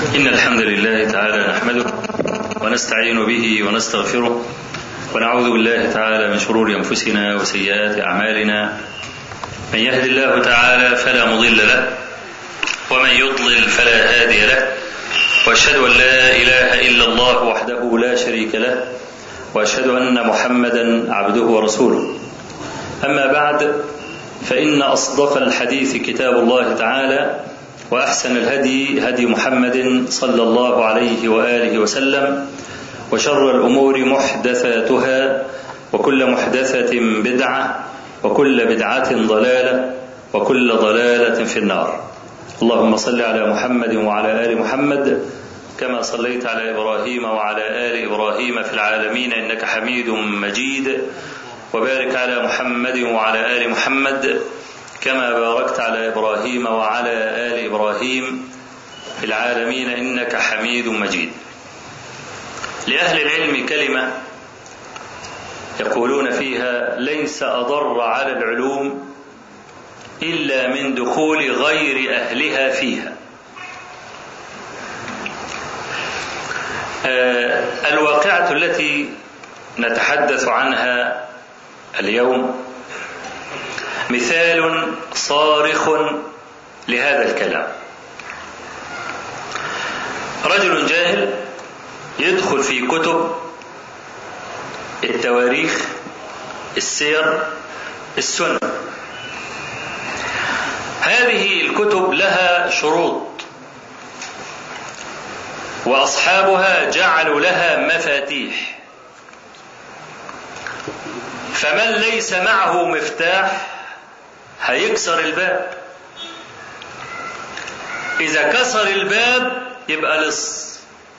إن الحمد لله تعالى نحمده ونستعين به ونستغفره ونعوذ بالله تعالى من شرور أنفسنا وسيئات أعمالنا من يهد الله تعالى فلا مضل له ومن يضلل فلا هادي له واشهد ان لا اله الا الله وحده لا شريك له واشهد ان محمدا عبده ورسوله اما بعد فان اصدق الحديث كتاب الله تعالى واحسن الهدي هدي محمد صلى الله عليه واله وسلم وشر الامور محدثاتها وكل محدثه بدعه وكل بدعه ضلاله وكل ضلاله في النار اللهم صل على محمد وعلى ال محمد كما صليت على ابراهيم وعلى ال ابراهيم في العالمين انك حميد مجيد وبارك على محمد وعلى ال محمد كما باركت على ابراهيم وعلى ال ابراهيم في العالمين انك حميد مجيد لاهل العلم كلمه يقولون فيها ليس اضر على العلوم الا من دخول غير اهلها فيها الواقعه التي نتحدث عنها اليوم مثال صارخ لهذا الكلام رجل جاهل يدخل في كتب التواريخ السير السنه هذه الكتب لها شروط واصحابها جعلوا لها مفاتيح فمن ليس معه مفتاح هيكسر الباب اذا كسر الباب يبقى لص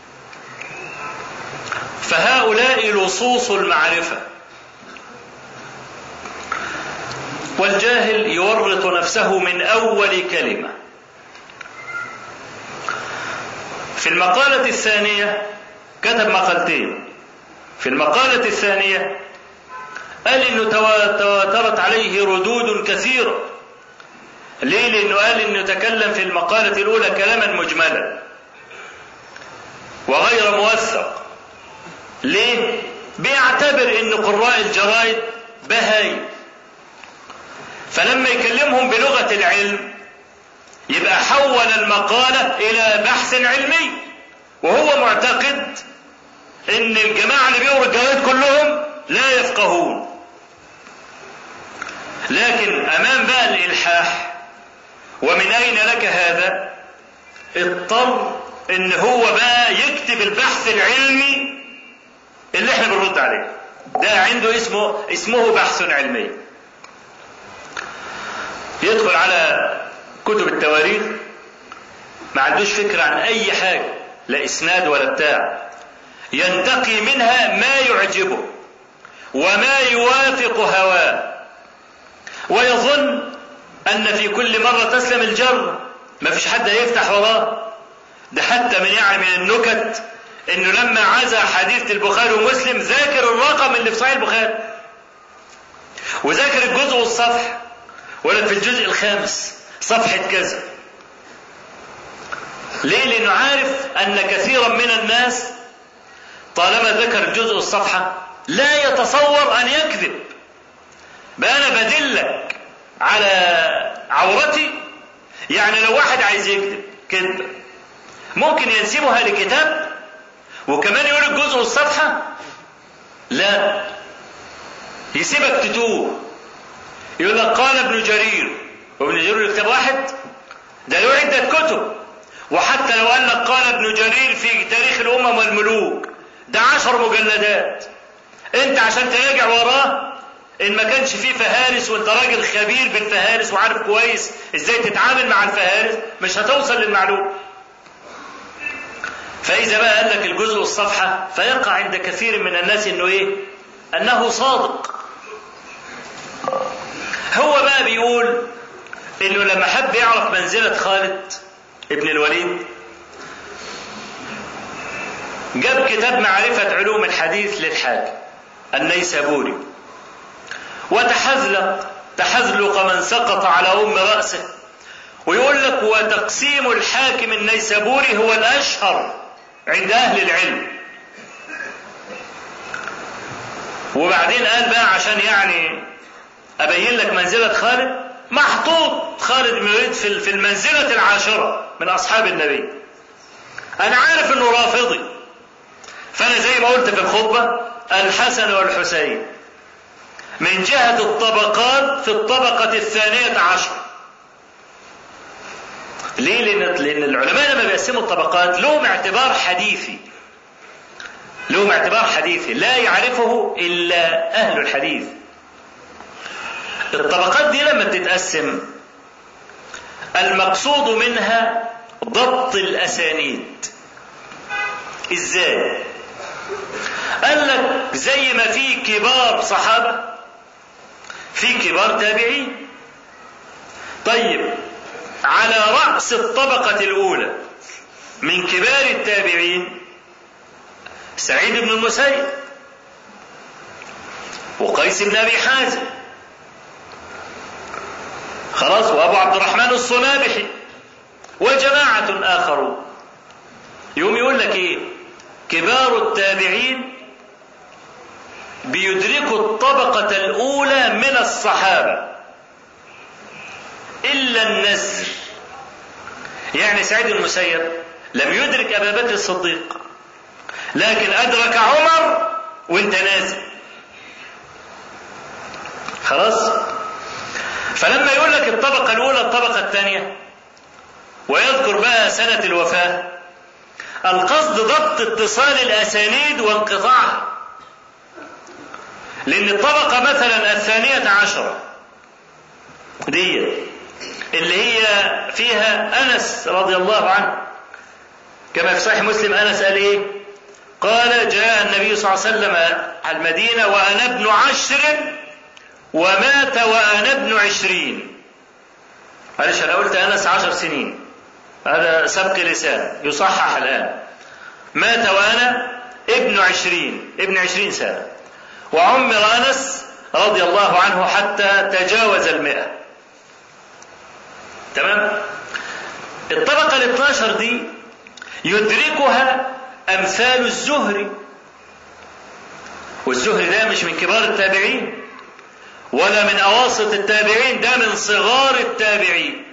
فهؤلاء لصوص المعرفه والجاهل يورط نفسه من اول كلمه في المقاله الثانيه كتب مقالتين في المقاله الثانيه قال انه تواترت عليه ردود كثيره ليه لانه قال انه تكلم في المقاله الاولى كلاما مجملا وغير موثق ليه بيعتبر ان قراء الجرائد بهايم فلما يكلمهم بلغة العلم يبقى حول المقالة إلى بحث علمي وهو معتقد إن الجماعة اللي بيقروا الجرايد كلهم لا يفقهون لكن أمام بقى الإلحاح ومن أين لك هذا؟ اضطر إن هو بقى يكتب البحث العلمي اللي احنا بنرد عليه ده عنده اسمه اسمه بحث علمي يدخل على كتب التواريخ ما عندوش فكرة عن أي حاجة لا إسناد ولا بتاع ينتقي منها ما يعجبه وما يوافق هواه ويظن أن في كل مرة تسلم الجر ما فيش حد هيفتح وراه ده حتى من يعني من النكت انه لما عزى حديث البخاري ومسلم ذاكر الرقم اللي في صحيح البخاري وذاكر الجزء والصفحه ولا في الجزء الخامس صفحة كذا ليه لأنه عارف أن كثيرا من الناس طالما ذكر الجزء الصفحة لا يتصور أن يكذب بقى أنا بدلك على عورتي يعني لو واحد عايز يكذب كذب ممكن ينسبها لكتاب وكمان يقول الجزء والصفحة لا يسيبك تتوه يقول لك قال ابن جرير وابن جرير كتاب واحد ده له عدة كتب وحتى لو قال لك قال ابن جرير في تاريخ الأمم والملوك ده عشر مجلدات انت عشان تراجع وراه ان ما كانش فيه فهارس وانت راجل خبير بالفهارس وعارف كويس ازاي تتعامل مع الفهارس مش هتوصل للمعلومة فإذا بقى قال لك الجزء والصفحة فيقع عند كثير من الناس انه ايه؟ انه صادق هو بقى بيقول انه لما حب يعرف منزلة خالد ابن الوليد جاب كتاب معرفة علوم الحديث للحاكم النيسابوري وتحذلق تحذلق من سقط على أم رأسه ويقول لك وتقسيم الحاكم النيسابوري هو الأشهر عند أهل العلم وبعدين قال بقى عشان يعني أبين لك منزلة خالد محطوط خالد بن الوليد في المنزلة العاشرة من أصحاب النبي أنا عارف إنه رافضي فأنا زي ما قلت في الخطبة الحسن والحسين من جهة الطبقات في الطبقة الثانية عشر ليه؟ لأن لأن العلماء لما بيقسموا الطبقات لهم اعتبار حديثي. لهم اعتبار حديثي لا يعرفه إلا أهل الحديث. الطبقات دي لما بتتقسم المقصود منها ضبط الأسانيد. إزاي؟ قال لك زي ما في كبار صحابة في كبار تابعين. طيب على رأس الطبقة الأولى من كبار التابعين سعيد بن المسيب وقيس بن أبي حازم خلاص وأبو عبد الرحمن الصنابحي وجماعة آخرون يوم يقول لك إيه كبار التابعين بيدركوا الطبقة الأولى من الصحابة إلا النزر يعني سعيد المسيب لم يدرك أبا بكر الصديق لكن أدرك عمر وانت نازل خلاص فلما يقول لك الطبقة الأولى الطبقة الثانية ويذكر بقى سنة الوفاة القصد ضبط اتصال الأسانيد وانقطاعها لأن الطبقة مثلا الثانية عشرة دي اللي هي فيها انس رضي الله عنه كما في صحيح مسلم انس قال ايه؟ قال جاء النبي صلى الله عليه وسلم المدينه وانا ابن عشر ومات وانا ابن عشرين معلش انا قلت انس عشر سنين هذا سبق لسان يصحح الان مات وانا ابن عشرين ابن عشرين سنه وعمر انس رضي الله عنه حتى تجاوز المئة تمام الطبقة ال 12 دي يدركها أمثال الزهري والزهري ده مش من كبار التابعين ولا من أواسط التابعين ده من صغار التابعين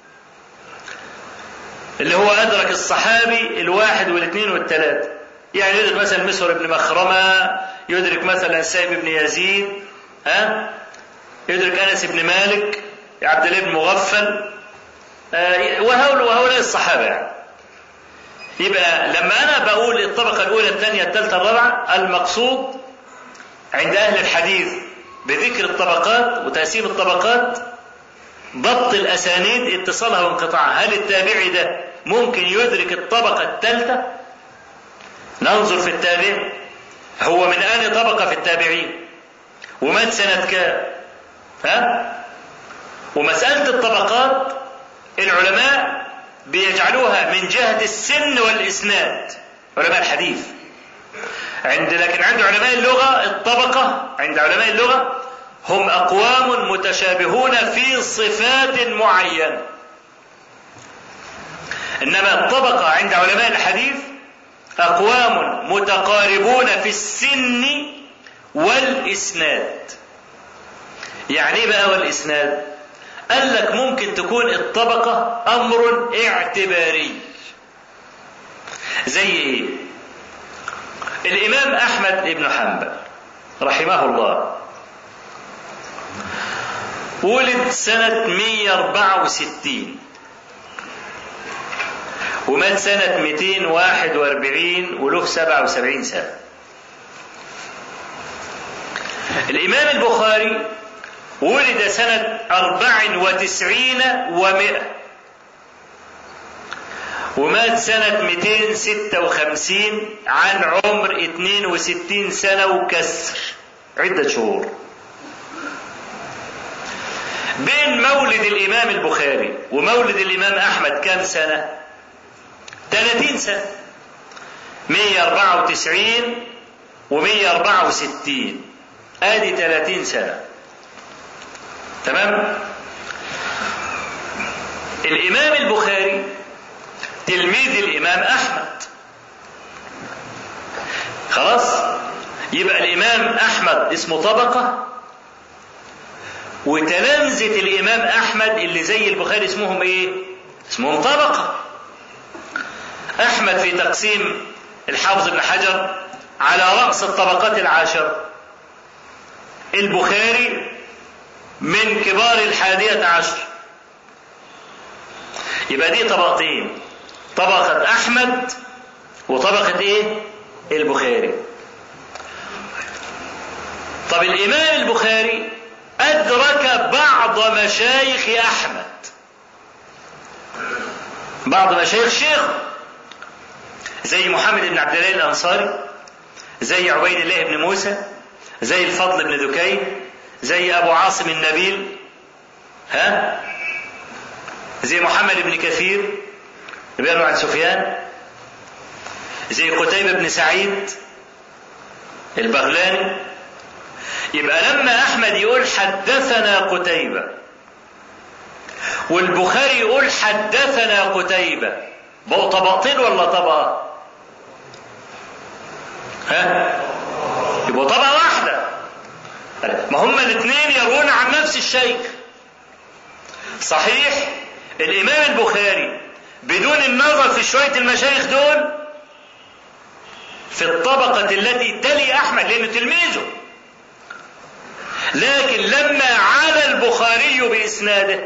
اللي هو أدرك الصحابي الواحد والاثنين والثلاثة يعني يدرك مثلا مسور بن مخرمة يدرك مثلا سائب بن يزيد ها يدرك أنس بن مالك عبد الله بن مغفل وهؤلاء وهؤلاء الصحابة يعني. يبقى لما أنا بقول الطبقة الأولى الثانية الثالثة الرابعة المقصود عند أهل الحديث بذكر الطبقات وتقسيم الطبقات ضبط الأسانيد اتصالها وانقطاعها هل التابعي ده ممكن يدرك الطبقة الثالثة ننظر في التابع هو من أي طبقة في التابعين ومات سنة كام ها ومسألة الطبقات العلماء بيجعلوها من جهة السن والإسناد علماء الحديث عند لكن عند علماء اللغة الطبقة عند علماء اللغة هم أقوام متشابهون في صفات معينة إنما الطبقة عند علماء الحديث أقوام متقاربون في السن والإسناد يعني إيه بقى والإسناد قال لك ممكن تكون الطبقة أمر اعتباري زي إيه الإمام أحمد بن حنبل رحمه الله ولد سنة 164 ومات سنة 241 وله 77 سنة الإمام البخاري ولد سنة أربع وتسعين ومائة ومات سنة 256 عن عمر 62 سنة وكسر عدة شهور بين مولد الإمام البخاري ومولد الإمام أحمد كم سنة 30 سنة 194 و164 ادي 30 سنة تمام الإمام البخاري تلميذ الإمام أحمد خلاص يبقى الإمام أحمد اسمه طبقة وتلامذة الإمام أحمد اللي زي البخاري اسمهم إيه؟ اسمهم طبقة أحمد في تقسيم الحافظ ابن حجر على رأس الطبقات العاشرة البخاري من كبار الحادية عشر يبقى دي طبقتين طبقة أحمد وطبقة إيه؟ البخاري طب الإمام البخاري أدرك بعض مشايخ أحمد بعض مشايخ شيخ زي محمد بن عبد الله الأنصاري زي عبيد الله بن موسى زي الفضل بن دكين زي أبو عاصم النبيل ها زي محمد بن كثير بيروي عن سفيان زي قتيبة بن سعيد البغلاني يبقى لما أحمد يقول حدثنا قتيبة والبخاري يقول حدثنا قتيبة بقوا طبقتين ولا طبقة؟ ها؟ يبقوا طبقة واحدة ما هما الاثنين يروون عن نفس الشيخ صحيح الإمام البخاري بدون النظر في شوية المشايخ دول في الطبقة التي تلي أحمد لأنه تلميذه لكن لما علا البخاري بإسناده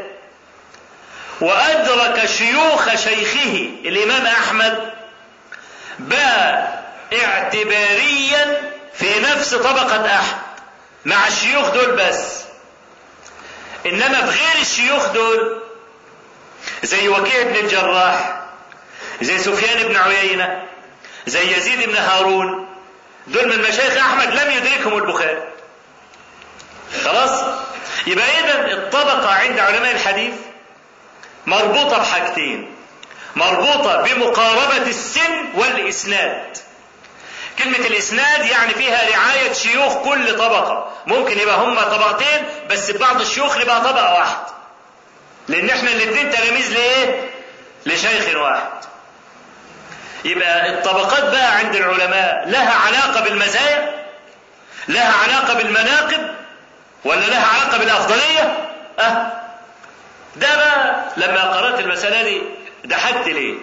وأدرك شيوخ شيخه الإمام أحمد بقى اعتباريا في نفس طبقة أحمد مع الشيوخ دول بس إنما في غير الشيوخ دول زي وكيع بن الجراح زي سفيان بن عيينة زي يزيد بن هارون دول من مشايخ أحمد لم يدركهم البخاري خلاص يبقى إذا الطبقة عند علماء الحديث مربوطة بحاجتين مربوطة بمقاربة السن والإسناد كلمة الإسناد يعني فيها رعاية شيوخ كل طبقة ممكن يبقى هم طبقتين بس بعض الشيوخ يبقى طبقة واحد لأن احنا الاثنين تلاميذ لإيه؟ لشيخ واحد يبقى الطبقات بقى عند العلماء لها علاقة بالمزايا لها علاقة بالمناقب ولا لها علاقة بالأفضلية أه ده بقى لما قرأت المسألة دي ضحكت ليه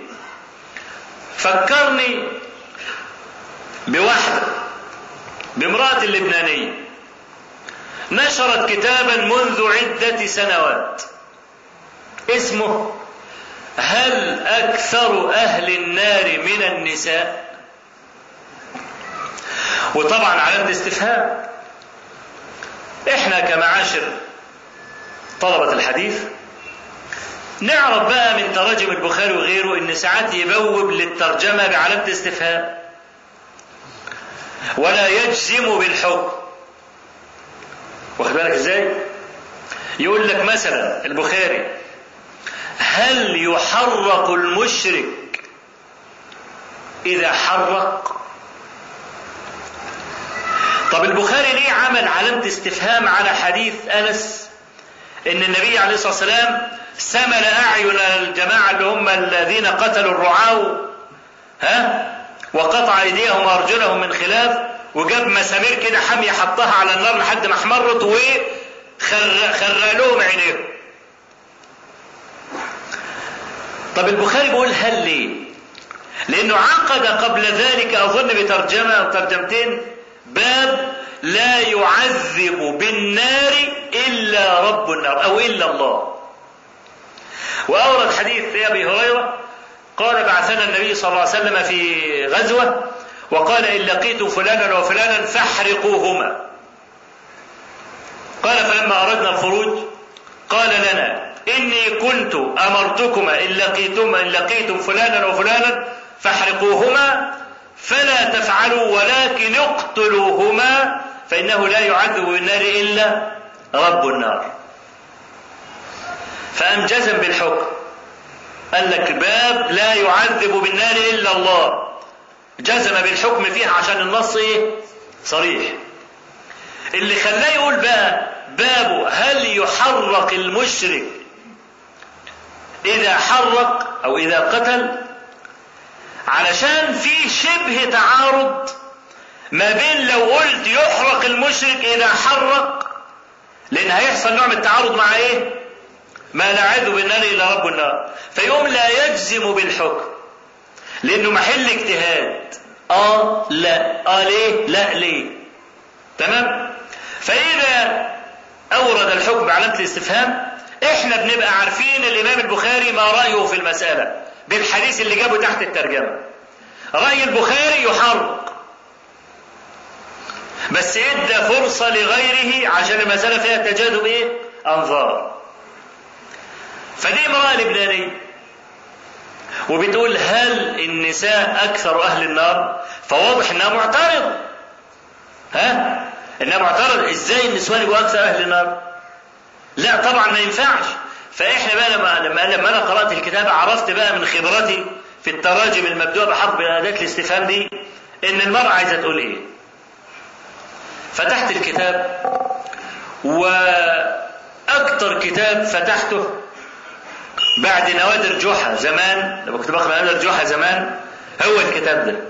فكرني بواحدة بامرأة اللبنانية نشرت كتابا منذ عدة سنوات اسمه هل أكثر أهل النار من النساء وطبعا علامة استفهام احنا كمعاشر طلبة الحديث نعرف بقى من تراجم البخاري وغيره ان ساعات يبوب للترجمة بعلامة استفهام ولا يجزم بالحكم واخد بالك ازاي يقول لك مثلا البخاري هل يحرق المشرك اذا حرق طب البخاري ليه عمل علامة استفهام على حديث انس ان النبي عليه الصلاة والسلام سمل اعين الجماعة اللي هم الذين قتلوا الرعاة ها وقطع ايديهم وارجلهم من خلاف وجاب مسامير كده حامية حطها على النار لحد ما احمرت وخرق لهم عينيهم طب البخاري بيقول هل ليه لانه عقد قبل ذلك اظن بترجمة او ترجمتين باب لا يعذب بالنار الا رب النار او الا الله واورد حديث ابي هريره قال بعثنا النبي صلى الله عليه وسلم في غزوه وقال ان لقيتم فلانا وفلانا فاحرقوهما قال فلما اردنا الخروج قال لنا اني كنت امرتكما ان لقيتم ان لقيتم فلانا وفلانا فاحرقوهما فلا تفعلوا ولكن اقتلوهما فانه لا يعذب بالنار الا رب النار فأم جزم بالحكم قال لك باب لا يعذب بالنار إلا الله جزم بالحكم فيها عشان النص إيه؟ صريح اللي خلاه يقول بقى بابه هل يحرق المشرك إذا حرق أو إذا قتل علشان في شبه تعارض ما بين لو قلت يحرق المشرك إذا حرق لأن هيحصل نوع من التعارض مع إيه؟ ما نعد بالنار إلى رب النار فيقوم لا يجزم بالحكم لأنه محل اجتهاد آه لا آه ليه؟ لا ليه؟ تمام؟ فإذا أورد الحكم بعلامة الاستفهام احنا بنبقى عارفين الامام البخاري ما رايه في المساله بالحديث اللي جابه تحت الترجمه راي البخاري يحرق بس ادى فرصه لغيره عشان المساله فيها تجاذب ايه انظار فدي امراه لبنانيه وبتقول هل النساء اكثر اهل النار فواضح انها معترضه ها انها معترضه ازاي النسوان يبقوا اكثر اهل النار لا طبعا ما ينفعش فاحنا بقى لما لما, لما انا قرات الكتاب عرفت بقى من خبرتي في التراجم المبدوءه بحرف اداه الاستفهام دي ان المراه عايزه تقول ايه فتحت الكتاب واكتر كتاب فتحته بعد نوادر جحا زمان لما كنت بقرا نوادر جحا زمان هو الكتاب ده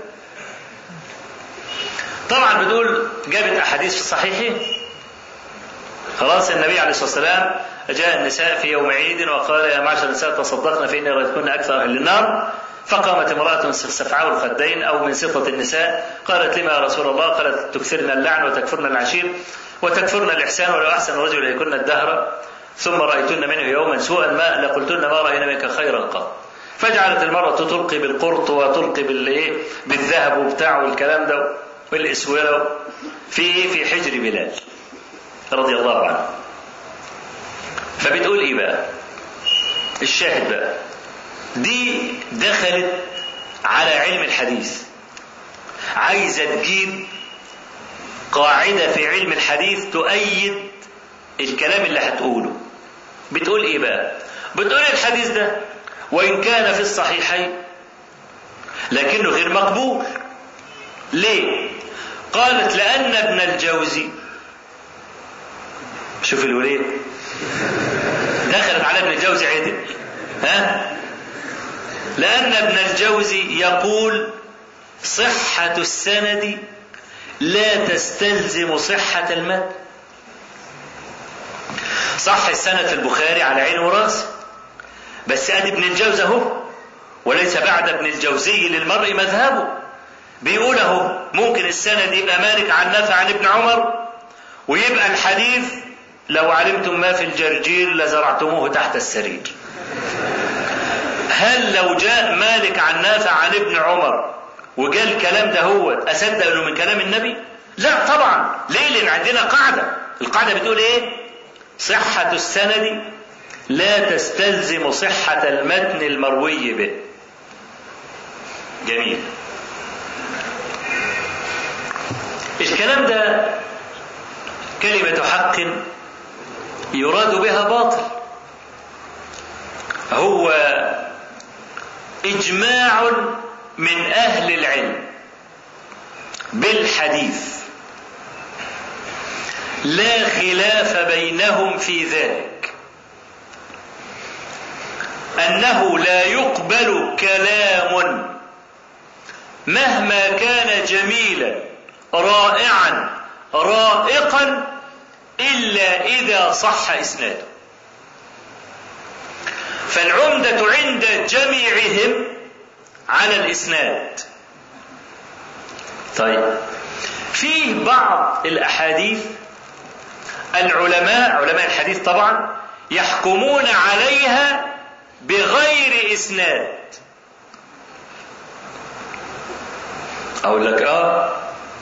طبعا بتقول جابت احاديث في الصحيحين خلاص النبي عليه الصلاه والسلام جاء النساء في يوم عيد وقال يا معشر النساء تصدقن فاني رايتكن اكثر اهل النار فقامت امرأة سفعاء الخدين أو من سطة النساء قالت لما يا رسول الله قالت تكثرن اللعن وتكفرن العشير وتكفرن الإحسان ولو أحسن الرجل يكن الدهر ثم رأيتن منه يوما سوءا ما لقلتن ما رأينا منك خيرا قط فجعلت المرأة تلقي بالقرط وتلقي بالإيه بالذهب وبتاع والكلام ده والإسورة في في حجر بلال رضي الله عنه فبتقول ايه بقى الشاهد بقى دي دخلت على علم الحديث عايزة تجيب قاعدة في علم الحديث تؤيد الكلام اللي هتقوله بتقول ايه بقى بتقول الحديث ده وان كان في الصحيحين لكنه غير مقبول ليه قالت لان ابن الجوزي شوف الوليد دخلت على ابن الجوزي عدل ها لأن ابن الجوزي يقول صحة السند لا تستلزم صحة المتن صح السند في البخاري على عين وراس بس ادي ابن الجوزي اهو وليس بعد ابن الجوزي للمرء مذهبه بيقول اهو ممكن السند يبقى مالك عن نافع عن ابن عمر ويبقى الحديث لو علمتم ما في الجرجير لزرعتموه تحت السرير هل لو جاء مالك عن نافع عن ابن عمر وجاء الكلام ده هو اصدق انه من كلام النبي لا طبعا ليه لان عندنا قاعده القاعده بتقول ايه صحه السند لا تستلزم صحه المتن المروي به جميل الكلام ده كلمه حق يراد بها باطل هو اجماع من اهل العلم بالحديث لا خلاف بينهم في ذلك انه لا يقبل كلام مهما كان جميلا رائعا رائقا الا اذا صح اسناده فالعمده عند جميعهم على الاسناد طيب في بعض الاحاديث العلماء علماء الحديث طبعا يحكمون عليها بغير اسناد اقول لك اه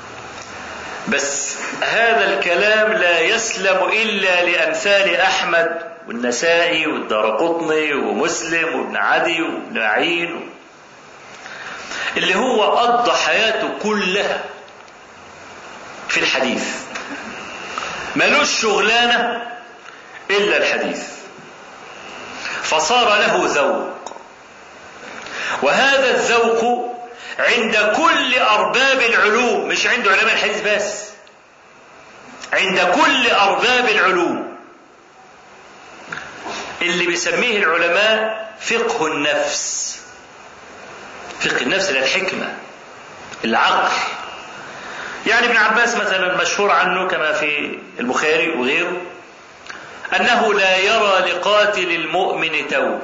بس هذا الكلام لا يسلم الا لامثال احمد والنسائي والدارقطني ومسلم وابن عدي وابن عين اللي هو قضى حياته كلها في الحديث ملوش شغلانه الا الحديث فصار له ذوق وهذا الذوق عند كل ارباب العلوم مش عند علماء الحديث بس عند كل ارباب العلوم اللي بيسميه العلماء فقه النفس فقه النفس اللي الحكمة العقل يعني ابن عباس مثلا مشهور عنه كما في البخاري وغيره أنه لا يرى لقاتل المؤمن توبة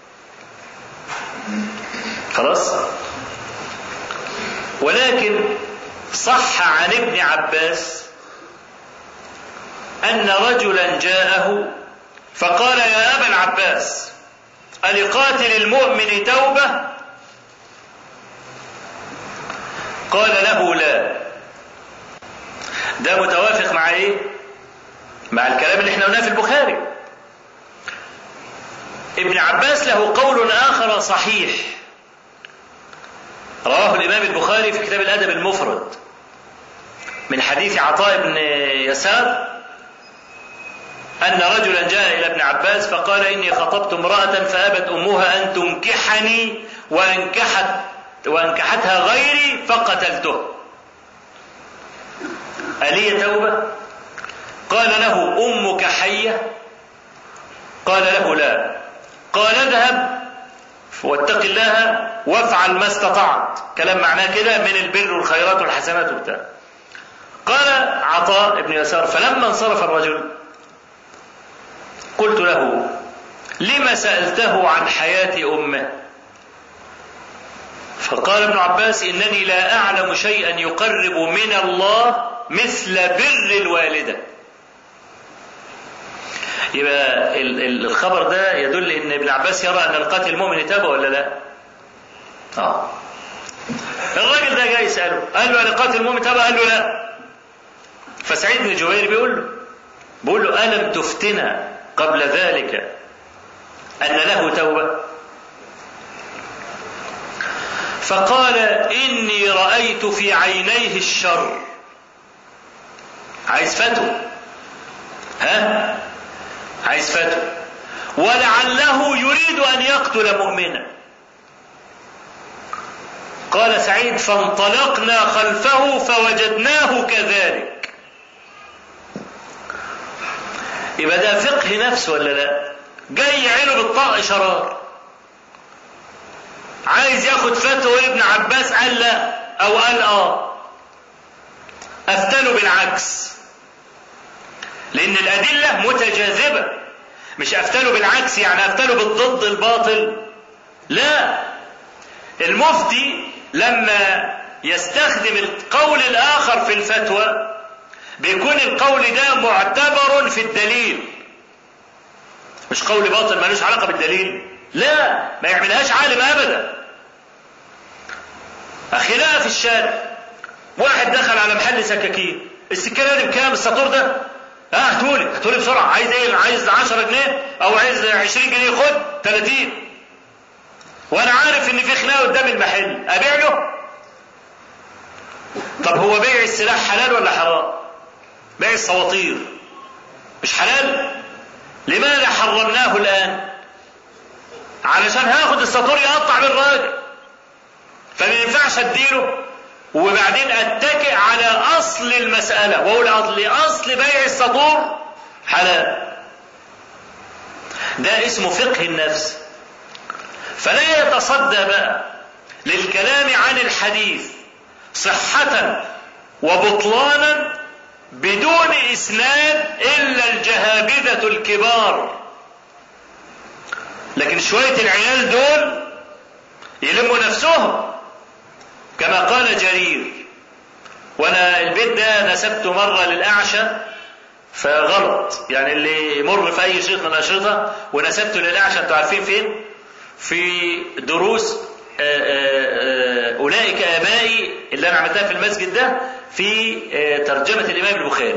خلاص ولكن صح عن ابن عباس أن رجلا جاءه فقال يا أبا العباس ألقاتل المؤمن توبة قال له لا ده متوافق مع ايه مع الكلام اللي احنا قلناه في البخاري ابن عباس له قول آخر صحيح رواه الإمام البخاري في كتاب الأدب المفرد من حديث عطاء بن يسار أن رجلا جاء إلى ابن عباس فقال إني خطبت امرأة فأبت أمها أن تنكحني وأنكحت وأنكحتها غيري فقتلته ألي توبة قال له أمك حية قال له لا قال اذهب واتق الله وافعل ما استطعت كلام معناه كده من البر والخيرات والحسنات وبتاع قال عطاء بن يسار فلما انصرف الرجل قلت له لم سألته عن حياة أمه فقال ابن عباس إنني لا أعلم شيئا يقرب من الله مثل بر الوالدة يبقى الخبر ده يدل ان ابن عباس يرى ان القاتل المؤمن تاب ولا لا؟ اه الراجل ده جاي يساله قال له انا قاتل المؤمن تاب قال له لا فسعيد بن جبير بيقول له بيقول له الم تفتنا قبل ذلك ان له توبه فقال اني رايت في عينيه الشر عايز فتوى ها عايز فتوى ولعله يريد ان يقتل مؤمنا قال سعيد فانطلقنا خلفه فوجدناه كذلك يبقى ده فقه نفس ولا لا جاي عينه بالطاق شرار عايز ياخد فتوى ابن عباس قال لا او قال اه افتنوا بالعكس لان الادله متجاذبه مش افتلوا بالعكس يعني افتلوا بالضد الباطل لا المفتي لما يستخدم القول الاخر في الفتوى بيكون القول ده معتبر في الدليل مش قول باطل ملوش علاقه بالدليل لا ما يعملهاش عالم ابدا خلاف الشارع واحد دخل على محل سكاكين السكينه دي بكام الساطور ده اه هاتولي هاتولي بسرعه عايز ايه عايز 10 جنيه او عايز 20 جنيه خد 30 وانا عارف ان في خناقه قدام المحل ابيع له طب هو بيع السلاح حلال ولا حرام بيع السواطير مش حلال لماذا حرمناه الان علشان هاخد الساطور يقطع بالراجل فما ينفعش اديله وبعدين اتكئ على اصل المساله واقول لاصل بيع السطور حلال ده اسمه فقه النفس فلا يتصدى بقى للكلام عن الحديث صحة وبطلانا بدون اسناد الا الجهابذة الكبار لكن شوية العيال دول يلموا نفسهم كما قال جرير وانا البيت ده نسبته مرة للأعشى فغلط يعني اللي يمر في اي شريط من الاشرطة ونسبته للأعشى انتوا عارفين فين في دروس آآ آآ اولئك ابائي اللي انا عملتها في المسجد ده في ترجمة الامام البخاري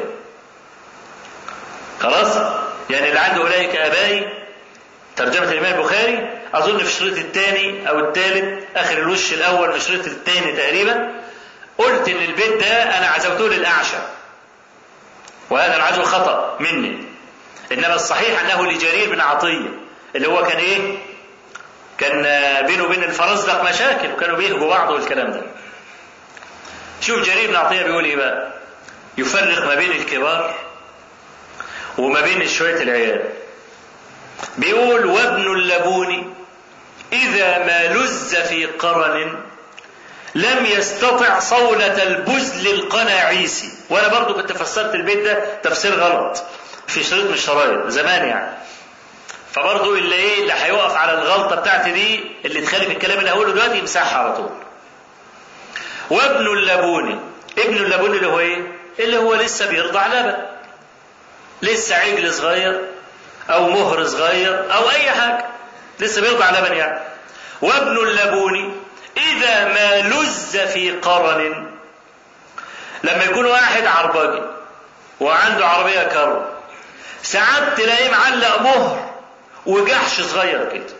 خلاص يعني اللي عنده اولئك ابائي ترجمة الامام البخاري اظن في الشريط الثاني او الثالث اخر الوش الاول من الشريط الثاني تقريبا قلت ان البيت ده انا عزوته للاعشى وهذا العزو خطا مني انما الصحيح انه لجرير بن عطيه اللي هو كان ايه كان بينه وبين الفرزدق مشاكل وكانوا بيهجوا بعض والكلام ده شوف جرير بن عطيه بيقول ايه بقى يفرق ما بين الكبار وما بين شويه العيال بيقول وابن اللبون إذا ما لز في قرن لم يستطع صولة البزل القناعيسي وأنا برضو كنت فسرت البيت ده تفسير غلط في شريط من الشرايط زمان يعني فبرضو اللي ايه اللي هيقف على الغلطة بتاعتي دي اللي تخالف الكلام اللي هقوله دلوقتي يمسحها على طول وابن اللبوني ابن اللبوني اللي هو ايه اللي هو لسه بيرضع لبن لسه عجل صغير او مهر صغير او اي حاجه لسه بيرضع لبن يعني وابن اللبون اذا ما لز في قرن لما يكون واحد عربجي وعنده عربيه كرو ساعات تلاقيه معلق مهر وجحش صغير كده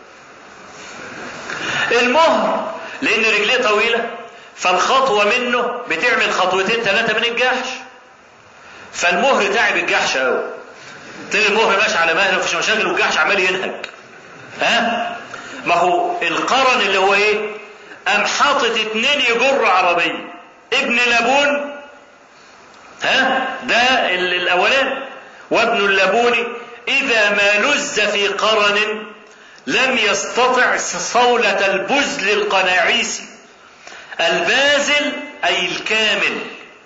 المهر لان رجليه طويله فالخطوه منه بتعمل خطوتين ثلاثه من الجحش فالمهر تعب الجحش قوي تلاقي المهر ماشي على مهله ومفيش مشاكل والجحش عمال ينهج ها ما هو القرن اللي هو ايه قام حاطط اتنين يجروا عربيه ابن لبون ها ده الاولاني وابن اللبون اذا ما لز في قرن لم يستطع صولة البزل القناعيسي البازل اي الكامل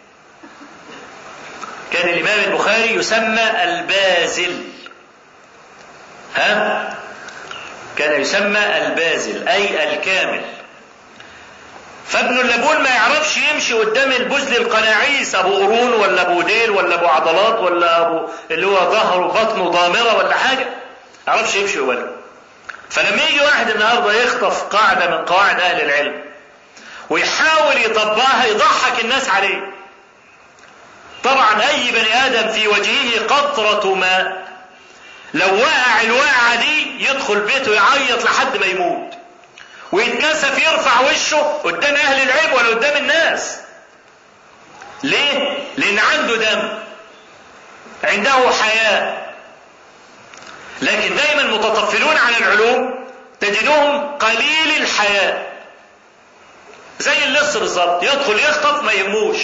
كان الإمام البخاري يسمى البازل ها كان يسمى البازل أي الكامل فابن اللبون ما يعرفش يمشي قدام البزل القناعيس ابو قرون ولا ابو ديل ولا ابو عضلات ولا ابو اللي هو ظهره بطنه ضامره ولا حاجه ما يعرفش يمشي ولا فلما يجي واحد النهارده يخطف قاعده من قواعد اهل العلم ويحاول يطبقها يضحك الناس عليه طبعا اي بني ادم في وجهه قطرة ماء لو وقع الوقعة دي يدخل بيته يعيط لحد ما يموت ويتكسف يرفع وشه قدام اهل العلم ولا قدام الناس ليه لان عنده دم عنده حياة لكن دايما متطفلون عن العلوم تجدهم قليل الحياة زي اللص بالظبط يدخل يخطف ما يهموش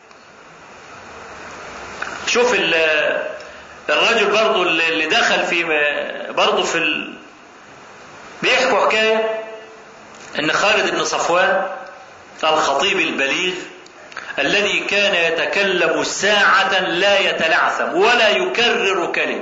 شوف الرجل برضو اللي دخل في برضو في ال... بيحكوا حكاية ان خالد بن صفوان الخطيب البليغ الذي كان يتكلم ساعة لا يتلعثم ولا يكرر كلمة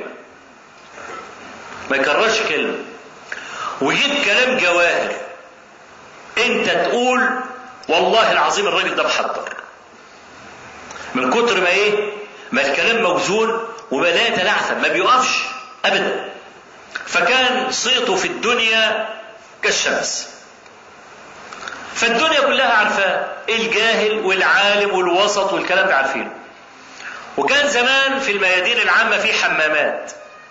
ما يكررش كلمة ويجيب كلام جواهر انت تقول والله العظيم الراجل ده محضر من كتر ما ايه ما الكلام موزون وما لا يتلعثم ما بيقفش ابدا فكان صيته في الدنيا كالشمس فالدنيا كلها عارفاه الجاهل والعالم والوسط والكلام ده عارفينه وكان زمان في الميادين العامة في حمامات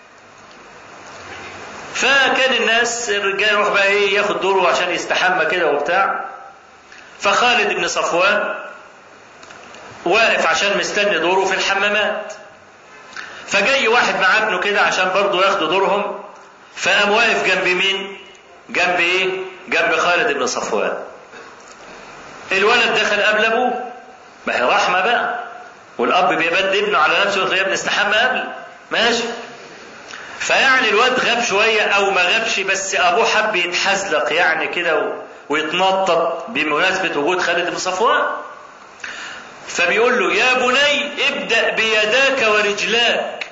فكان الناس الرجال يروح بقى ايه ياخد دوره عشان يستحمى كده وبتاع فخالد بن صفوان واقف عشان مستني دوره في الحمامات فجاي واحد مع ابنه كده عشان برضه ياخدوا دورهم فقام واقف جنب مين جنب ايه جنب خالد بن صفوان الولد دخل قبل ابوه ما هي رحمه بقى والاب بيبد ابنه على نفسه يقول يا ابني استحمى قبل ماشي فيعني الواد غاب شويه او ما غابش بس ابوه حب يتحزلق يعني كده ويتنطط بمناسبه وجود خالد بن صفوان فبيقول له يا بني ابدأ بيداك ورجلاك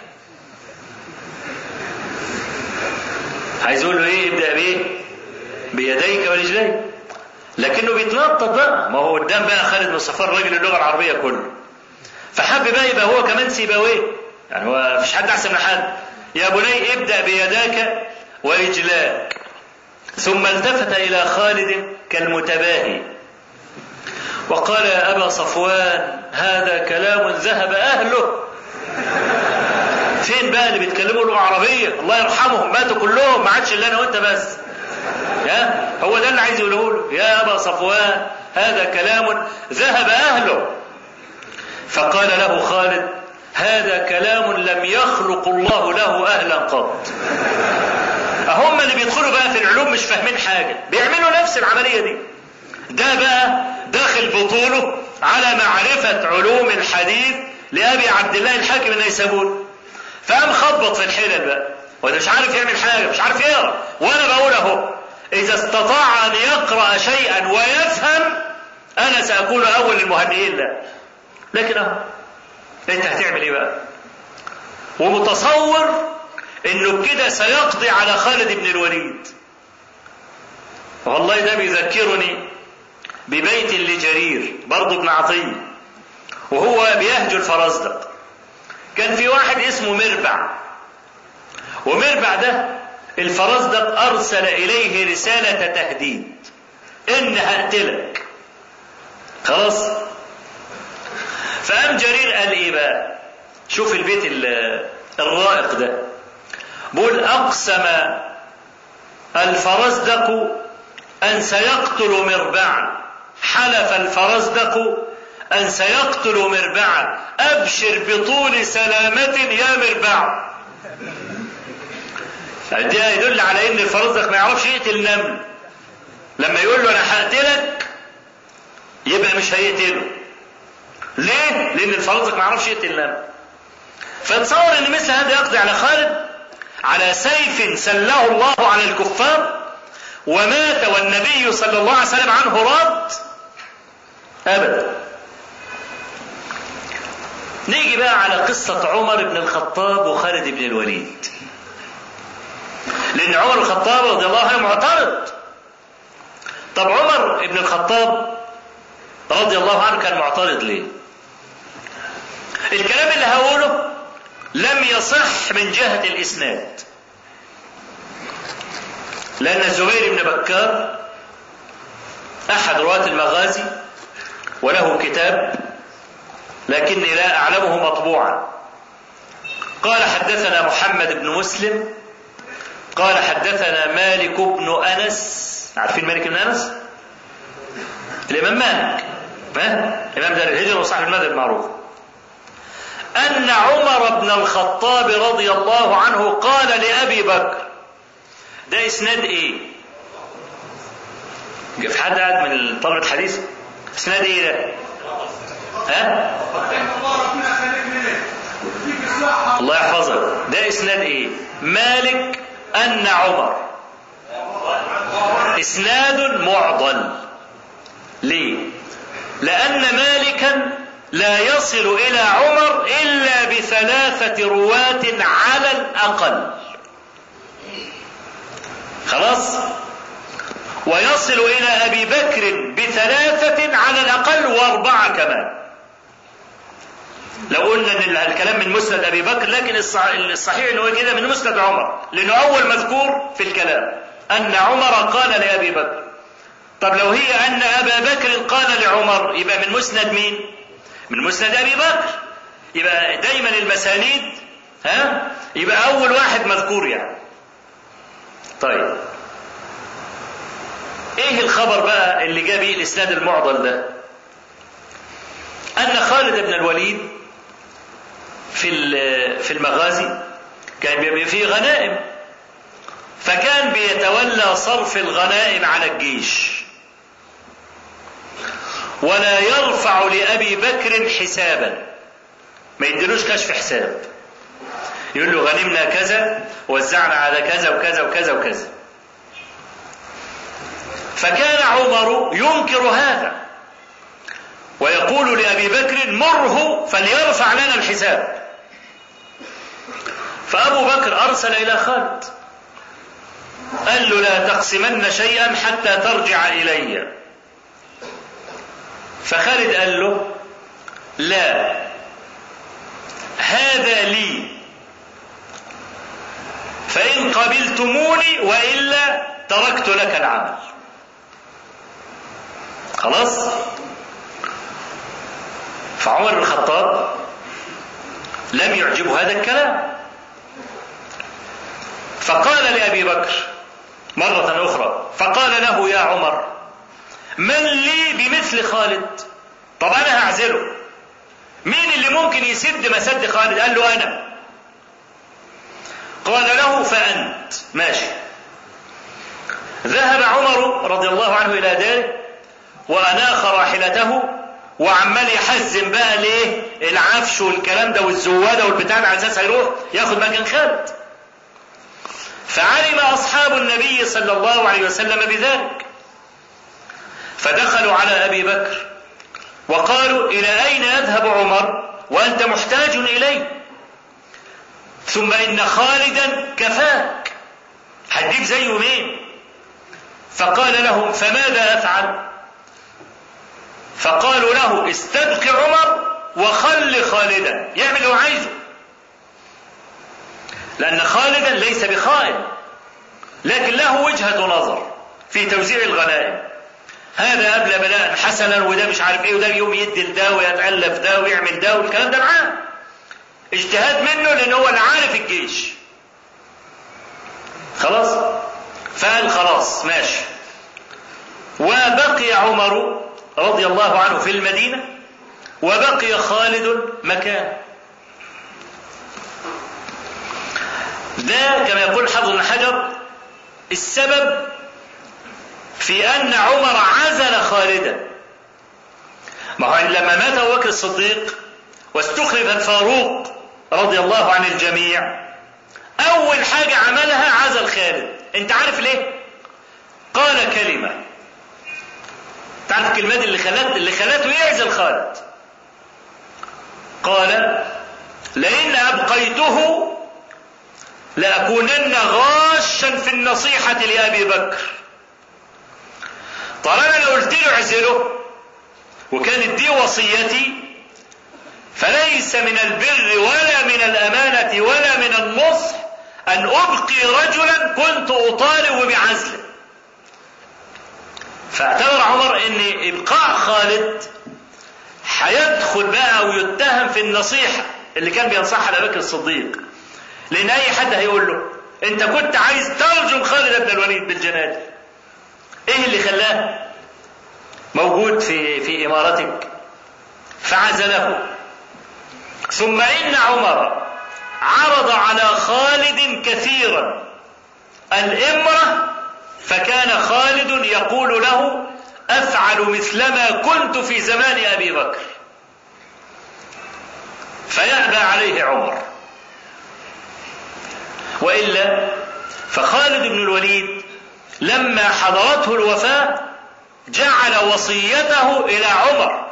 عايز يقول له ايه ابدأ بايه بيديك ورجليك لكنه بيتنطط بقى ما هو قدام بقى خالد بن صفوان راجل اللغه العربيه كله فحب بقى يبقى هو كمان سيبويه يعني هو مفيش حد احسن من حد يا بني ابدا بيداك ورجلاك ثم التفت الى خالد كالمتباهي وقال يا ابا صفوان هذا كلام ذهب اهله فين بقى اللي بيتكلموا لغه عربيه الله يرحمهم ماتوا كلهم ما عادش الا انا وانت بس يا هو ده اللي عايز يقوله له يا ابا صفوان هذا كلام ذهب اهله فقال له خالد هذا كلام لم يخلق الله له اهلا قط هم اللي بيدخلوا بقى في العلوم مش فاهمين حاجه بيعملوا نفس العمليه دي ده بقى داخل بطوله على معرفه علوم الحديث لابي عبد الله الحاكم النيسابوري فقام خبط في الحلل بقى وده مش عارف يعمل حاجه مش عارف يقرا وانا بقول اهو إذا استطاع أن يقرأ شيئا ويفهم أنا سأكون أول المهنئين له لكن أهو أنت هتعمل إيه بقى؟ ومتصور إنه كده سيقضي على خالد بن الوليد والله ده بيذكرني ببيت لجرير برضه ابن عطية وهو بيهجو الفرزدق كان في واحد اسمه مربع ومربع ده الفرزدق أرسل إليه رسالة تهديد إن هقتلك خلاص فقام جرير قال إيه بقى شوف البيت الرائق ده بقول أقسم الفرزدق أن سيقتل مربعا حلف الفرزدق أن سيقتل مربعا أبشر بطول سلامة يا مربع ده يدل على ان الفرزدق ما يعرفش يقتل نمل لما يقول له انا هقتلك يبقى مش هيقتله ليه لان الفرزدق ما يعرفش يقتل نمل فتصور ان مثل هذا يقضي على خالد على سيف سله الله على الكفار ومات والنبي صلى الله عليه وسلم عنه راض ابدا نيجي بقى على قصة عمر بن الخطاب وخالد بن الوليد لأن عمر بن الخطاب رضي الله عنه معترض طب عمر بن الخطاب رضي الله عنه كان معترض ليه الكلام اللي هقوله لم يصح من جهة الإسناد لأن الزبير بن بكار أحد رواة المغازي وله كتاب لكني لا أعلمه مطبوعا قال حدثنا محمد بن مسلم قال حدثنا مالك بن أنس عارفين مالك بن أنس الإمام مالك ها الإمام دار الهجرة وصاحب المذهب المعروف أن عمر بن الخطاب رضي الله عنه قال لأبي بكر ده إسناد إيه؟ في حد قاعد من طلبة الحديث؟ إسناد إيه ده؟ ها؟ الله يحفظك ده إسناد إيه؟ مالك أن عمر إسناد معضل ليه؟ لأن مالكا لا يصل إلى عمر إلا بثلاثة رواة على الأقل خلاص ويصل إلى أبي بكر بثلاثة على الأقل وأربعة كمان لو قلنا ان الكلام من مسند ابي بكر لكن الصحيح ان هو كده من مسند عمر لانه اول مذكور في الكلام ان عمر قال لابي بكر طب لو هي ان ابا بكر قال لعمر يبقى من مسند مين من مسند ابي بكر يبقى دايما المسانيد ها يبقى اول واحد مذكور يعني طيب ايه الخبر بقى اللي جاب بيه الاسناد المعضل ده ان خالد بن الوليد في في المغازي كان بيبقى فيه غنائم فكان بيتولى صرف الغنائم على الجيش ولا يرفع لأبي بكر حسابا ما يديلوش كشف حساب يقول له غنمنا كذا وزعنا على كذا وكذا وكذا وكذا فكان عمر ينكر هذا ويقول لأبي بكر مره فليرفع لنا الحساب فأبو بكر أرسل إلى خالد قال له لا تقسمن شيئا حتى ترجع إلي فخالد قال له لا هذا لي فإن قبلتموني وإلا تركت لك العمل خلاص فعمر بن الخطاب لم يعجبه هذا الكلام فقال لأبي بكر مرة أخرى فقال له يا عمر من لي بمثل خالد طب أنا هعزله مين اللي ممكن يسد مسد خالد قال له أنا قال له فأنت ماشي ذهب عمر رضي الله عنه إلى داره وأناخ راحلته وعمال يحزم بقى ليه العفش والكلام ده والزواده والبتاع ده على اساس هيروح ياخد مكان خالد فعلم أصحاب النبي صلى الله عليه وسلم بذلك فدخلوا على أبي بكر وقالوا إلى أين يذهب عمر وأنت محتاج إليه ثم إن خالدا كفاك هتجيب زيه مين فقال لهم فماذا أفعل فقالوا له استبق عمر وخل خالدا يعمل اللي هو عايزه لأن خالدا ليس بخائن لكن له وجهة نظر في توزيع الغنائم هذا أبلى بلاء حسنا وده مش عارف ايه وده يوم يدي لده ويتألف ده ويعمل ده والكلام ده معاه اجتهاد منه لأن هو اللي عارف الجيش خلاص فقال خلاص ماشي وبقي عمر رضي الله عنه في المدينة وبقي خالد مكان ده كما يقول حافظ بن حجر السبب في أن عمر عزل خالدا ما هو لما مات أبو بكر الصديق واستخلف الفاروق رضي الله عن الجميع أول حاجة عملها عزل خالد أنت عارف ليه؟ قال كلمة تعرف الكلمات اللي خلت اللي خلته يعزل خالد قال لئن أبقيته لأكونن غاشا في النصيحة لأبي بكر طالما لو قلت له اعزله وكانت دي وصيتي فليس من البر ولا من الأمانة ولا من النصح أن أبقي رجلا كنت أطالب بعزله فاعتبر عمر أن إبقاء خالد هيدخل بقى ويتهم في النصيحة اللي كان بينصحها لأبي بكر الصديق لأن أي حد هيقول له أنت كنت عايز ترجم خالد بن الوليد بالجنازة إيه اللي خلاه موجود في في إمارتك فعزله ثم إن عمر عرض على خالد كثيرا الإمرة فكان خالد يقول له أفعل مثلما كنت في زمان أبي بكر فيأبى عليه عمر وإلا فخالد بن الوليد لما حضرته الوفاة جعل وصيته إلى عمر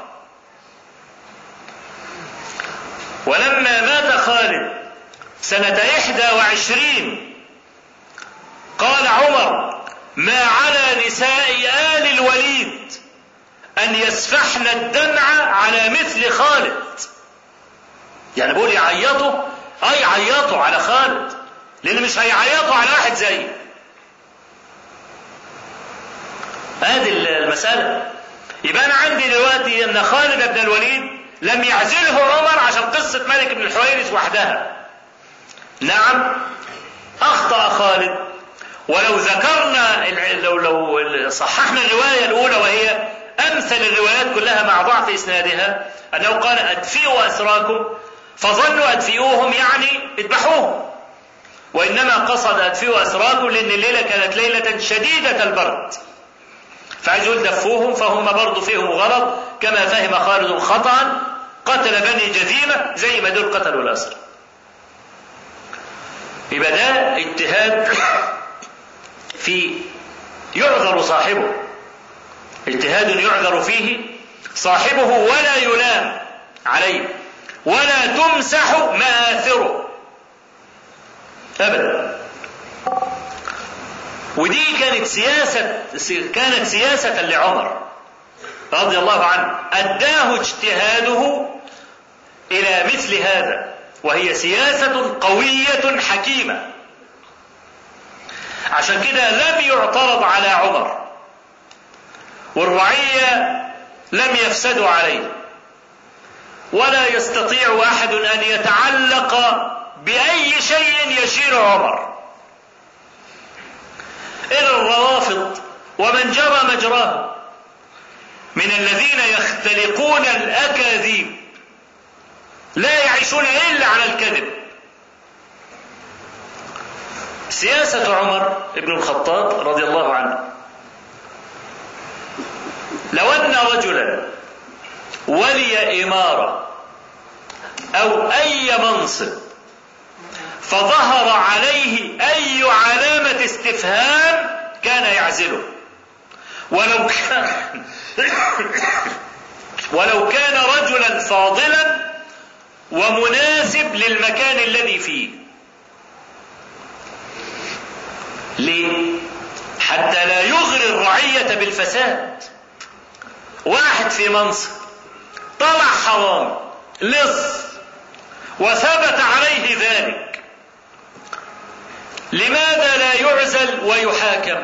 ولما مات خالد سنة إحدى وعشرين قال عمر ما على نساء آل الوليد أن يسفحن الدمع على مثل خالد يعني بقول يعيطوا أي يعيطوا على خالد لأن مش هيعيطوا على واحد زيه هذه المسألة يبقى أنا عندي دلوقتي أن خالد بن الوليد لم يعزله عمر عشان قصة ملك بن الحويرث وحدها نعم أخطأ خالد ولو ذكرنا لو لو صححنا الرواية الأولى وهي أمثل الروايات كلها مع ضعف إسنادها أنه قال أدفئوا أسراكم فظنوا أدفئوهم يعني اذبحوهم وإنما قصد أدفئوا أسراكم لأن الليلة كانت ليلة شديدة البرد فعايز يقول دفوهم فهم برضه فيهم غلط كما فهم خالد خطأ قتل بني جذيمة زي ما دول قتلوا الأسر يبقى ده اجتهاد في يعذر صاحبه اجتهاد يعذر فيه صاحبه ولا يلام عليه ولا تمسح مآثره أبدا ودي كانت سياسة كانت سياسة لعمر رضي الله عنه أداه اجتهاده إلى مثل هذا وهي سياسة قوية حكيمة عشان كده لم يعترض على عمر والرعية لم يفسدوا عليه ولا يستطيع أحد أن يتعلق بأي شيء يشير عمر إلى الروافض ومن جرى مجراه من الذين يختلقون الأكاذيب لا يعيشون إلا على الكذب سياسة عمر بن الخطاب رضي الله عنه لو أن رجلا ولي إمارة أو أي منصب فظهر عليه أي علامة استفهام كان يعزله ولو كان ولو كان رجلا فاضلا ومناسب للمكان الذي فيه ليه حتى لا يغري الرعية بالفساد واحد في منصب طلع حرام لص وثبت عليه ذلك لماذا لا يعزل ويحاكم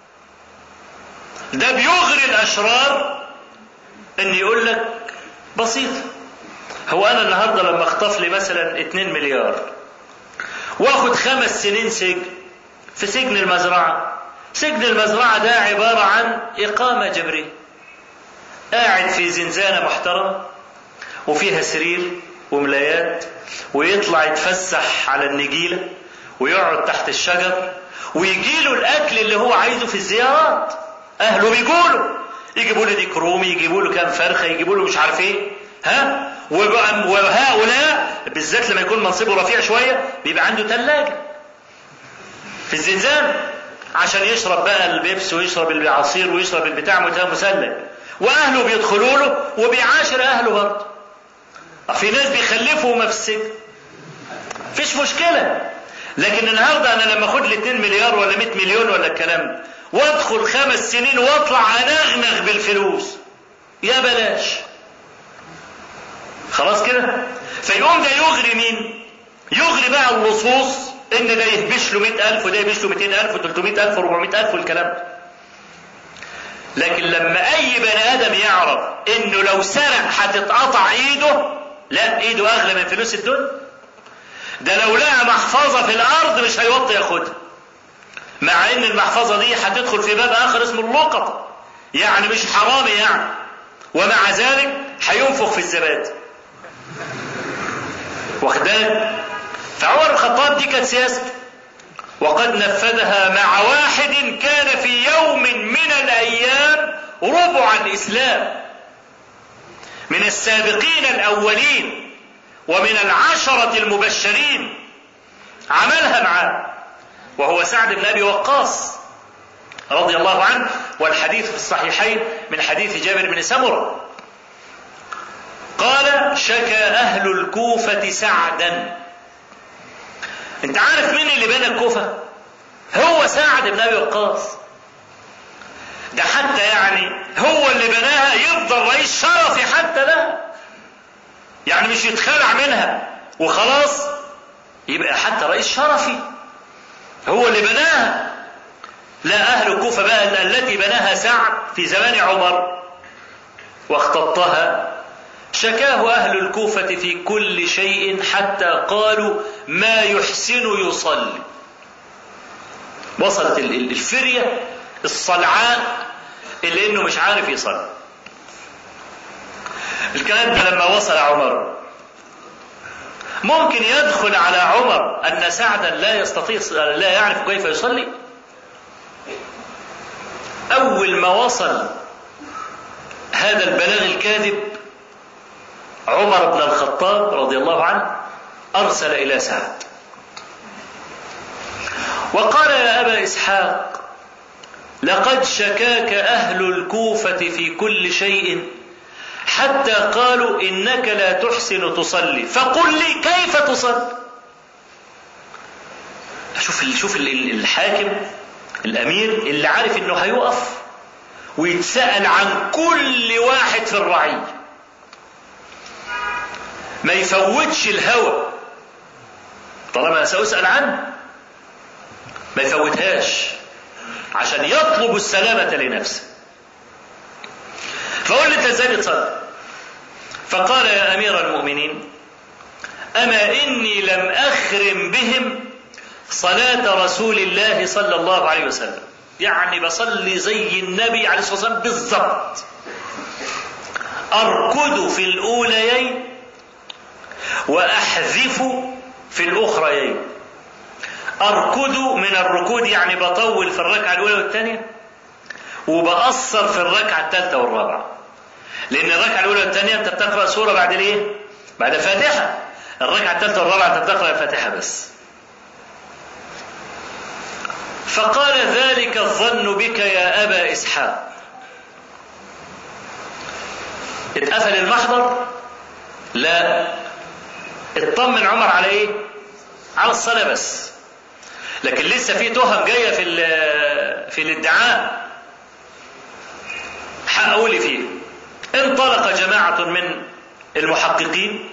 ده بيغري الاشرار ان يقول لك بسيط هو انا النهارده لما اخطف لي مثلا 2 مليار واخد خمس سنين سجن في سجن المزرعه سجن المزرعه ده عباره عن اقامه جبريه قاعد في زنزانه محترمه وفيها سرير وملايات ويطلع يتفسح على النجيله ويقعد تحت الشجر ويجي له الاكل اللي هو عايزه في الزيارات اهله بيقولوا يجيبوا له ديك رومي يجيبوا له كام فرخه يجيبوا له مش عارف ايه ها وهؤلاء بالذات لما يكون منصبه رفيع شويه بيبقى عنده ثلاجه في الزنزان عشان يشرب بقى البيبس ويشرب العصير ويشرب البتاع مثلج واهله بيدخلوا له وبيعاشر اهله برضه في ناس بيخلفوا وما في السجن فيش مشكله لكن النهارده انا لما اخد لي 2 مليار ولا 100 مليون ولا الكلام ده وادخل خمس سنين واطلع انغنغ بالفلوس يا بلاش خلاص كده فيقوم ده يغري مين يغري بقى اللصوص ان ده يهبش له 100000 وده يهبش له 200000 و300000 و400000 والكلام ده لكن لما اي بني ادم يعرف انه لو سرق هتتقطع ايده لا ايده اغلى من فلوس الدنيا ده لو لقى محفظة في الارض مش هيوطي ياخدها مع ان المحفظة دي هتدخل في باب اخر اسمه اللقطة يعني مش حرامي يعني ومع ذلك هينفخ في الزبادي واخد بالك فعمر الخطاب دي كانت سياسته وقد نفذها مع واحد كان في يوم من الايام ربع الاسلام من السابقين الاولين ومن العشره المبشرين عملها معاه وهو سعد بن ابي وقاص رضي الله عنه والحديث في الصحيحين من حديث جابر بن سمره قال شكى اهل الكوفه سعدا انت عارف مين اللي بنى الكوفه هو سعد بن ابي وقاص ده حتى يعني هو اللي بناها يفضل رئيس شرفي حتى لا يعني مش يتخلع منها وخلاص يبقى حتى رئيس شرفي هو اللي بناها لا اهل الكوفه بقى التي بناها سعد في زمان عمر واختطها شكاه أهل الكوفة في كل شيء حتى قالوا ما يحسن يصلي وصلت الفرية الصلعاء اللي انه مش عارف يصلي الكلام ده لما وصل عمر ممكن يدخل على عمر ان سعدا لا يستطيع لا يعرف كيف يصلي اول ما وصل هذا البلاغ الكاذب عمر بن الخطاب رضي الله عنه ارسل الى سعد وقال يا ابا اسحاق لقد شكاك اهل الكوفه في كل شيء حتى قالوا انك لا تحسن تصلي فقل لي كيف تصلي شوف شوف الحاكم الامير اللي عارف انه هيقف ويتسال عن كل واحد في الرعيه ما يفوتش الهوى طالما سأسأل عنه ما يفوتهاش عشان يطلب السلامة لنفسه فقول لي انت ازاي بتصلي فقال يا امير المؤمنين اما اني لم اخرم بهم صلاة رسول الله صلى الله عليه وسلم يعني بصلي زي النبي عليه الصلاة والسلام بالضبط أركض في الأوليين وأحذف في الأخريين أركض من الركود يعني بطول في الركعة الأولى والثانية وبأثر في الركعة الثالثة والرابعة لأن الركعة الأولى والثانية أنت بتقرأ سورة بعد الإيه؟ بعد الفاتحة الركعة الثالثة والرابعة أنت بتقرأ الفاتحة بس فقال ذلك الظن بك يا أبا إسحاق اتقفل المحضر لا اطمن عمر على ايه على الصلاة بس لكن لسه في تهم جاية في في الادعاء هقول فيه انطلق جماعة من المحققين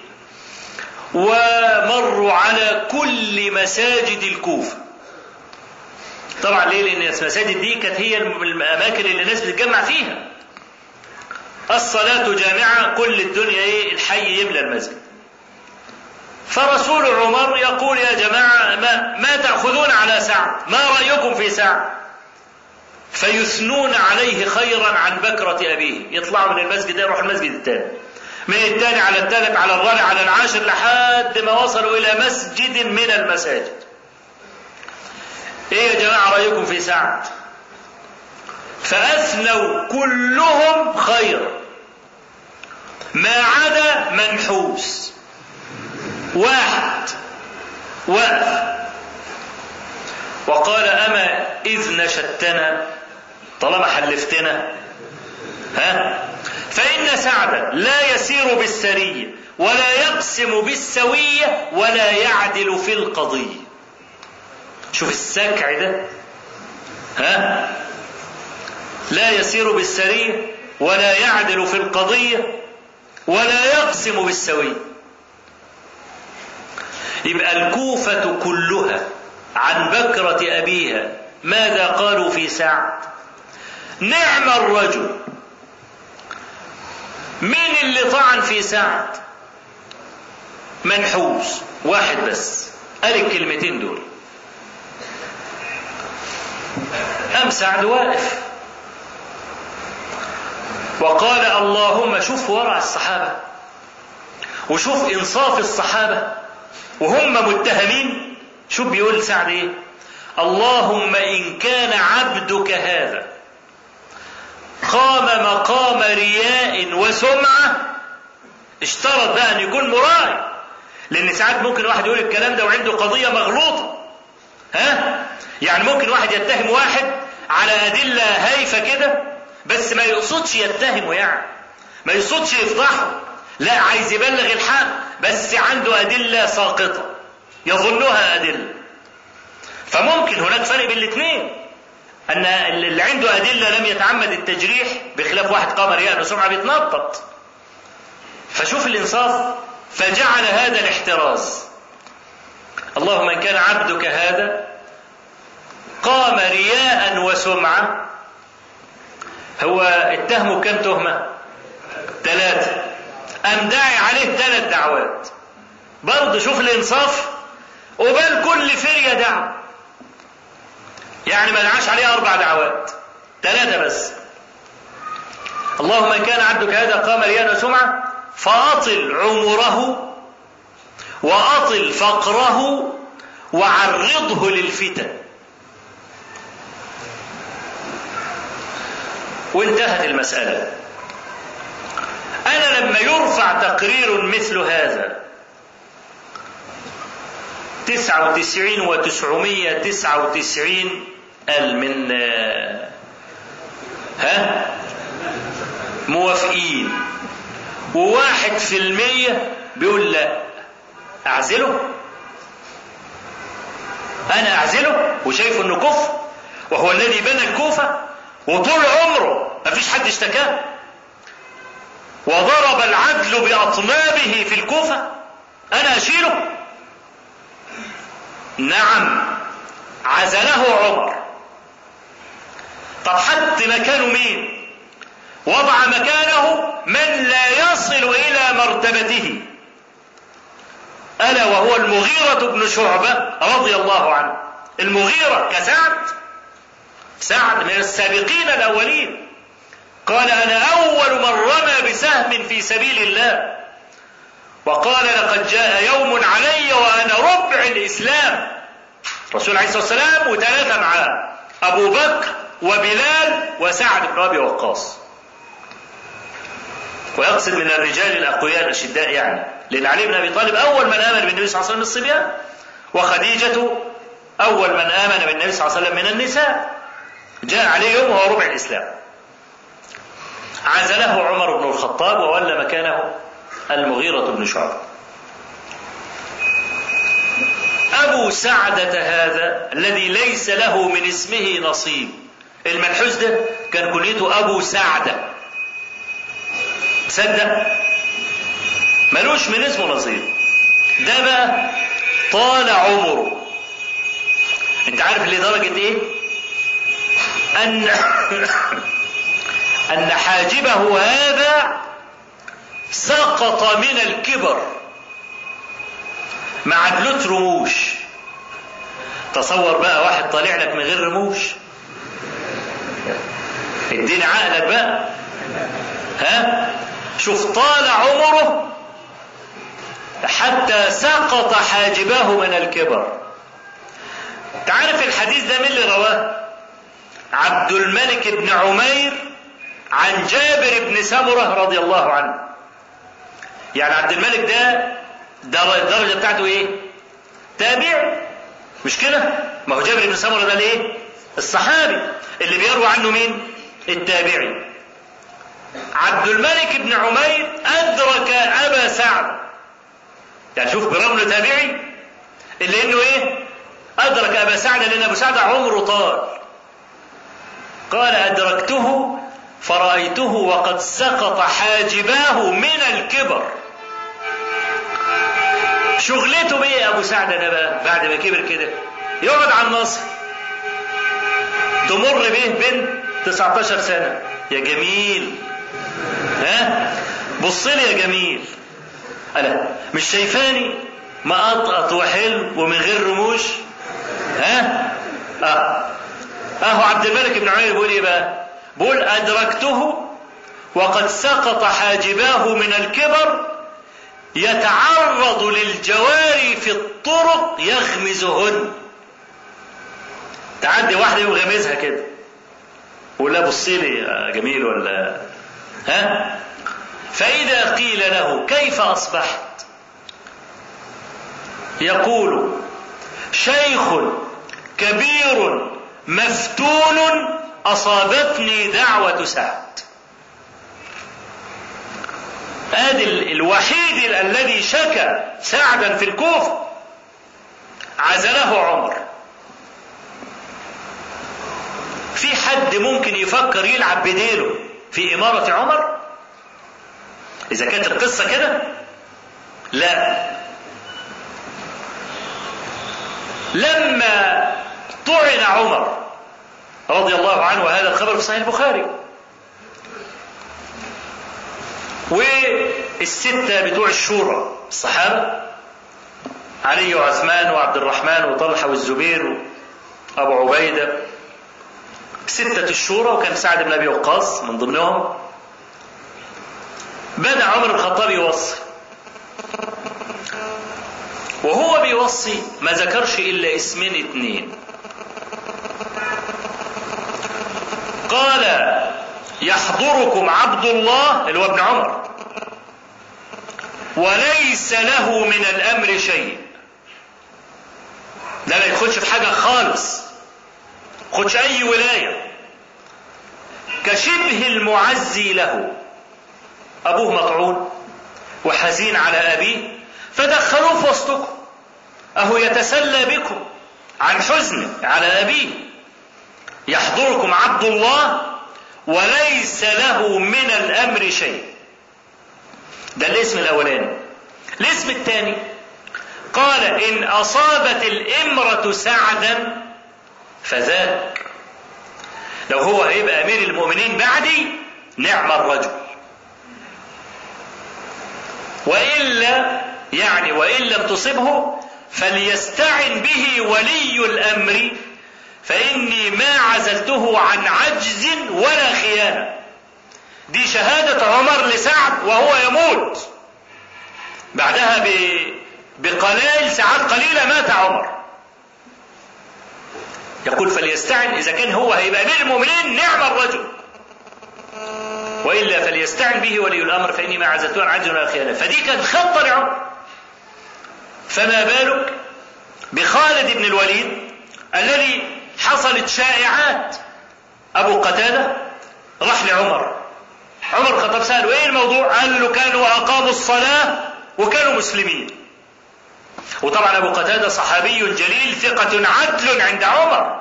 ومروا على كل مساجد الكوفة طبعا ليه لان المساجد دي كانت هي الاماكن اللي الناس بتتجمع فيها الصلاة جامعة كل الدنيا ايه الحي يملى المسجد فرسول عمر يقول يا جماعة ما, ما تأخذون على سعد ما رأيكم في سعد فيثنون عليه خيرا عن بكرة أبيه يطلعوا من المسجد يروح المسجد الثاني من الثاني على الثالث على الرابع على العاشر لحد ما وصلوا إلى مسجد من المساجد ايه يا جماعة رأيكم في سعد فأثنوا كلهم خيرا ما عدا منحوس واحد وقف وقال أما إذ نشدتنا طالما حلفتنا ها فإن سعدا لا يسير بالسرية ولا يقسم بالسوية ولا يعدل في القضية شوف السكع ده ها لا يسير بالسرية ولا يعدل في القضية ولا يقسم بالسوية يبقى الكوفة كلها عن بكرة أبيها ماذا قالوا في سعد نعم الرجل مين اللي طعن في سعد منحوس واحد بس قال الكلمتين دول قام سعد واقف وقال اللهم شوف ورع الصحابة وشوف إنصاف الصحابة وهم متهمين شوف بيقول سعد إيه اللهم إن كان عبدك هذا قام مقام رياء وسمعة اشترط بقى أن يكون مراعي لأن ساعات ممكن واحد يقول الكلام ده وعنده قضية مغلوطة ها يعني ممكن واحد يتهم واحد على أدلة هايفة كده بس ما يقصدش يتهمه يعني ما يقصدش يفضحه لا عايز يبلغ الحق بس عنده أدلة ساقطة يظنها أدلة فممكن هناك فرق بين الاثنين أن اللي عنده أدلة لم يتعمد التجريح بخلاف واحد قام رياء بسمعة بيتنطط فشوف الإنصاف فجعل هذا الاحتراز اللهم إن كان عبدك هذا قام رياء وسمعة هو اتهمه كم تهمة ثلاثة أم داعي عليه ثلاث دعوات برضه شوف الإنصاف وبال كل فرية دعوة يعني ما دعاش عليه أربع دعوات ثلاثة بس اللهم إن كان عبدك هذا قام رياء وسمعة فأطل عمره وأطل فقره وعرضه للفتن وانتهت المسألة أنا لما يرفع تقرير مثل هذا تسعة وتسعين وتسعمية تسعة وتسعين من ها موافقين وواحد في المية بيقول لا أعزله أنا أعزله وشايفه إنه كفر وهو الذي بنى الكوفة وطول عمره ما فيش حد اشتكاه وضرب العدل بأطنابه في الكوفة أنا أشيله نعم عزله عمر طب حط مكانه مين وضع مكانه من لا يصل إلى مرتبته ألا وهو المغيرة بن شعبة رضي الله عنه المغيرة كسعد سعد من السابقين الأولين قال أنا أول من رمى بسهم في سبيل الله وقال لقد جاء يوم علي وأنا ربع الإسلام الرسول عليه الصلاة والسلام وثلاثة معاه أبو بكر وبلال وسعد بن أبي وقاص ويقصد من الرجال الأقوياء الأشداء يعني لأن علي بن أبي طالب أول من آمن بالنبي صلى الله عليه وسلم من الصبيان وخديجة أول من آمن بالنبي صلى الله عليه وسلم من النساء جاء عليه يوم وهو ربع الإسلام عزله عمر بن الخطاب وولى مكانه المغيرة بن شعبة أبو سعدة هذا الذي ليس له من اسمه نصيب المنحوس ده كان كنيته أبو سعدة تصدق ملوش من اسمه نصيب ده بقى طال عمره انت عارف لدرجة ايه ان ان حاجبه هذا سقط من الكبر ما عدلوت رموش تصور بقى واحد طالع لك من غير رموش اديني عقلك بقى ها شوف طال عمره حتى سقط حاجباه من الكبر تعرف الحديث ده مين اللي رواه عبد الملك بن عمير عن جابر بن سمرة رضي الله عنه يعني عبد الملك ده الدرجة بتاعته ايه تابع مش كده ما هو جابر بن سمرة ده الايه الصحابي اللي بيروى عنه مين التابعي عبد الملك بن عمير أدرك أبا سعد يعني شوف برغم تابعي اللي انه ايه أدرك أبا سعد لأن أبو سعد عمره طال قال أدركته فرأيته وقد سقط حاجباه من الكبر شغلته بيه أبو سعد ده بقى بعد ما كبر كده يقعد على النصر تمر به بنت 19 سنة يا جميل ها بص لي يا جميل ألا مش شايفاني مقطقط وحلو ومن غير رموش ها اه اهو عبد الملك بن عمير بيقول ايه بقى بيقول ادركته وقد سقط حاجباه من الكبر يتعرض للجواري في الطرق يغمزهن تعدي واحدة يغمزها كده ولا بصي لي يا جميل ولا ها فإذا قيل له كيف أصبحت يقول شيخ كبير مفتون أصابتني دعوة سعد ادي الوحيد الذي شكى سعدا في الكوفة عزله عمر في حد ممكن يفكر يلعب بديله في إمارة عمر إذا كانت القصة كده لا لما طعن عمر رضي الله عنه وهذا الخبر في صحيح البخاري والستة بتوع الشورى الصحابة علي وعثمان وعبد الرحمن وطلحة والزبير وأبو عبيدة ستة الشورى وكان سعد بن أبي وقاص من ضمنهم بدأ عمر بن الخطاب يوصي وهو بيوصي ما ذكرش إلا اسمين اتنين قال يحضركم عبد الله اللي هو ابن عمر وليس له من الامر شيء ده ما يدخلش في حاجه خالص خدش اي ولايه كشبه المعزي له ابوه مطعون وحزين على ابيه فدخلوه في وسطكم اهو يتسلى بكم عن حزنه على ابيه يحضركم عبد الله وليس له من الامر شيء ده الاسم الاولاني الاسم الثاني قال ان اصابت الامرة سعدا فذاك لو هو هيبقى امير المؤمنين بعدي نعم الرجل والا يعني وان لم تصبه فليستعن به ولي الامر فاني ما عزلته عن عجز ولا خيانه دي شهاده عمر لسعد وهو يموت بعدها ب... بقلائل ساعات قليله مات عمر يقول فليستعن اذا كان هو هيبقى امير المؤمنين نعم الرجل والا فليستعن به ولي الامر فاني ما عزلته عن عجز ولا خيانه فدي كانت خطه لعمر فما بالك بخالد بن الوليد الذي حصلت شائعات ابو قتاده راح لعمر عمر الخطاب ساله ايه الموضوع قال له كانوا اقاموا الصلاه وكانوا مسلمين وطبعا ابو قتاده صحابي جليل ثقه عدل عند عمر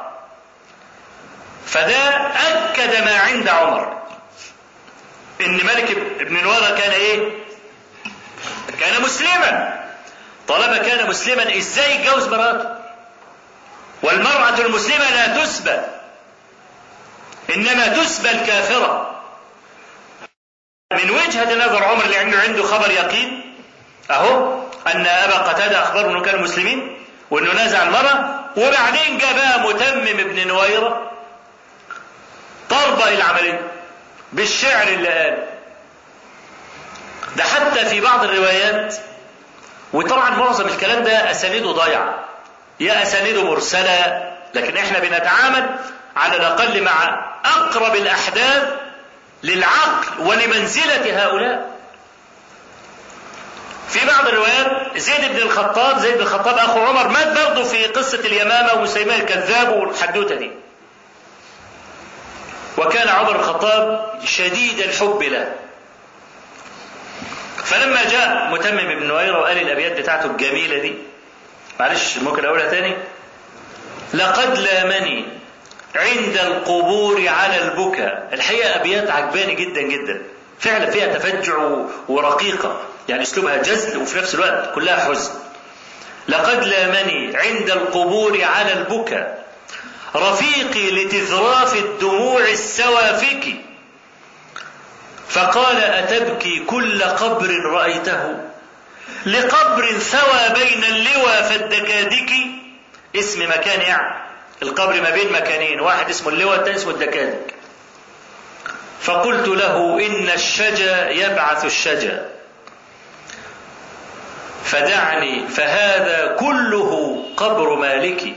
فده اكد ما عند عمر ان ملك بن نواره كان ايه كان مسلما طالما كان مسلما ازاي يتجوز مراته والمرأة المسلمة لا تسبى إنما تسبى الكافرة من وجهة نظر عمر اللي عنده عنده خبر يقين أهو أن أبا قتادة أخبره أنه كان مسلمين وأنه نازع المرأة وبعدين جاء بقى متمم ابن نويرة طربق العملية بالشعر اللي قال ده حتى في بعض الروايات وطبعا معظم الكلام ده أسانيده ضايعة يا أسانيده مرسلة لكن احنا بنتعامل على الأقل مع أقرب الأحداث للعقل ولمنزلة هؤلاء في بعض الروايات زيد بن الخطاب زيد بن الخطاب أخو عمر مات برضه في قصة اليمامة وسيماء الكذاب والحدوتة دي وكان عمر الخطاب شديد الحب له فلما جاء متمم بن نويرة وقال الأبيات بتاعته الجميلة دي معلش ممكن أقولها تاني لقد لامني عند القبور على البكاء الحقيقة أبيات عجباني جدا جدا فعلا فيها تفجع ورقيقة يعني أسلوبها جزل وفي نفس الوقت كلها حزن لقد لامني عند القبور على البكاء رفيقي لتذراف الدموع السوافك فقال أتبكي كل قبر رأيته لقبر ثوى بين اللوى فالدكادك اسم مكان يعني القبر ما بين مكانين واحد اسمه اللوى الثاني اسمه الدكادك فقلت له إن الشجا يبعث الشجا فدعني فهذا كله قبر مالكي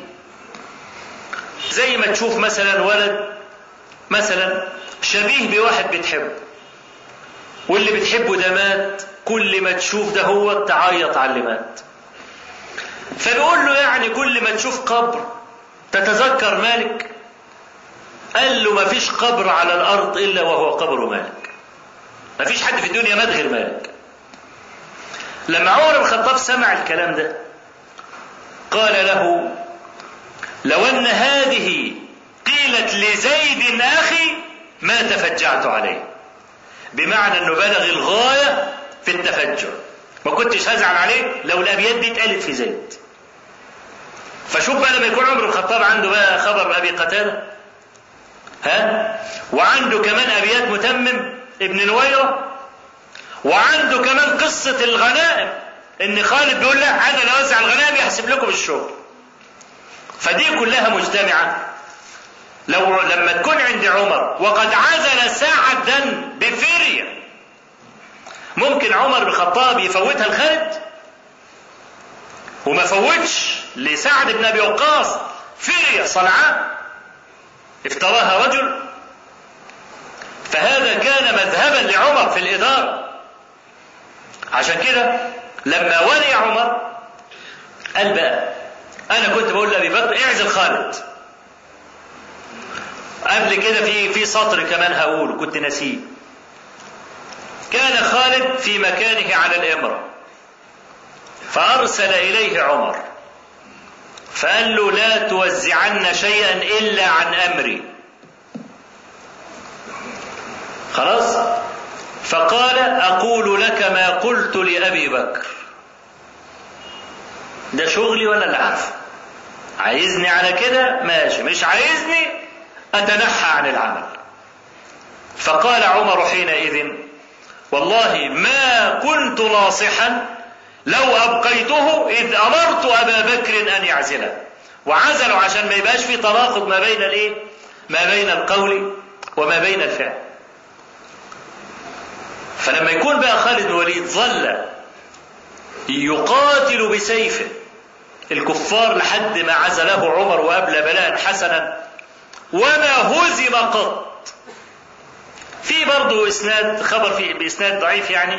زي ما تشوف مثلا ولد مثلا شبيه بواحد بتحبه واللي بتحبه ده مات كل ما تشوف ده هو تعيط على اللي مات فبيقول له يعني كل ما تشوف قبر تتذكر مالك قال له ما فيش قبر على الارض الا وهو قبر مالك ما فيش حد في الدنيا مات غير مالك لما عمر بن الخطاب سمع الكلام ده قال له لو ان هذه قيلت لزيد اخي ما تفجعت عليه بمعنى انه بلغ الغايه في التفجع ما كنتش هزعل عليه لو الابيات دي اتقالت في زيد فشوف بقى لما يكون عمر بن الخطاب عنده بقى خبر ابي قتاده ها وعنده كمان ابيات متمم ابن نويره وعنده كمان قصه الغنائم ان خالد بيقول له انا لو اوزع الغنائم يحسب لكم الشغل فدي كلها مجتمعه لو لما تكون عند عمر وقد عزل سعدا بفريه ممكن عمر بن الخطاب يفوتها لخالد وما فوتش لسعد بن ابي وقاص فريه صنعاء افتراها رجل فهذا كان مذهبا لعمر في الاداره عشان كده لما ولي عمر قال بقى انا كنت بقول لابي بكر اعزل خالد قبل كده في في سطر كمان هقول كنت نسيه كان خالد في مكانه على الامره فارسل اليه عمر فقال له لا توزعن شيئا الا عن امري خلاص فقال اقول لك ما قلت لابي بكر ده شغلي ولا اللي عارفه عايزني على كده ماشي مش عايزني اتنحى عن العمل فقال عمر حينئذ والله ما كنت ناصحا لو ابقيته اذ امرت ابا بكر ان يعزله وعزلوا عشان ما يبقاش في تناقض ما بين الايه ما بين القول وما بين الفعل فلما يكون بقى خالد بن وليد ظل يقاتل بسيفه الكفار لحد ما عزله عمر وابلى بلاء حسنا وما هزم قط في برضه اسناد خبر في باسناد ضعيف يعني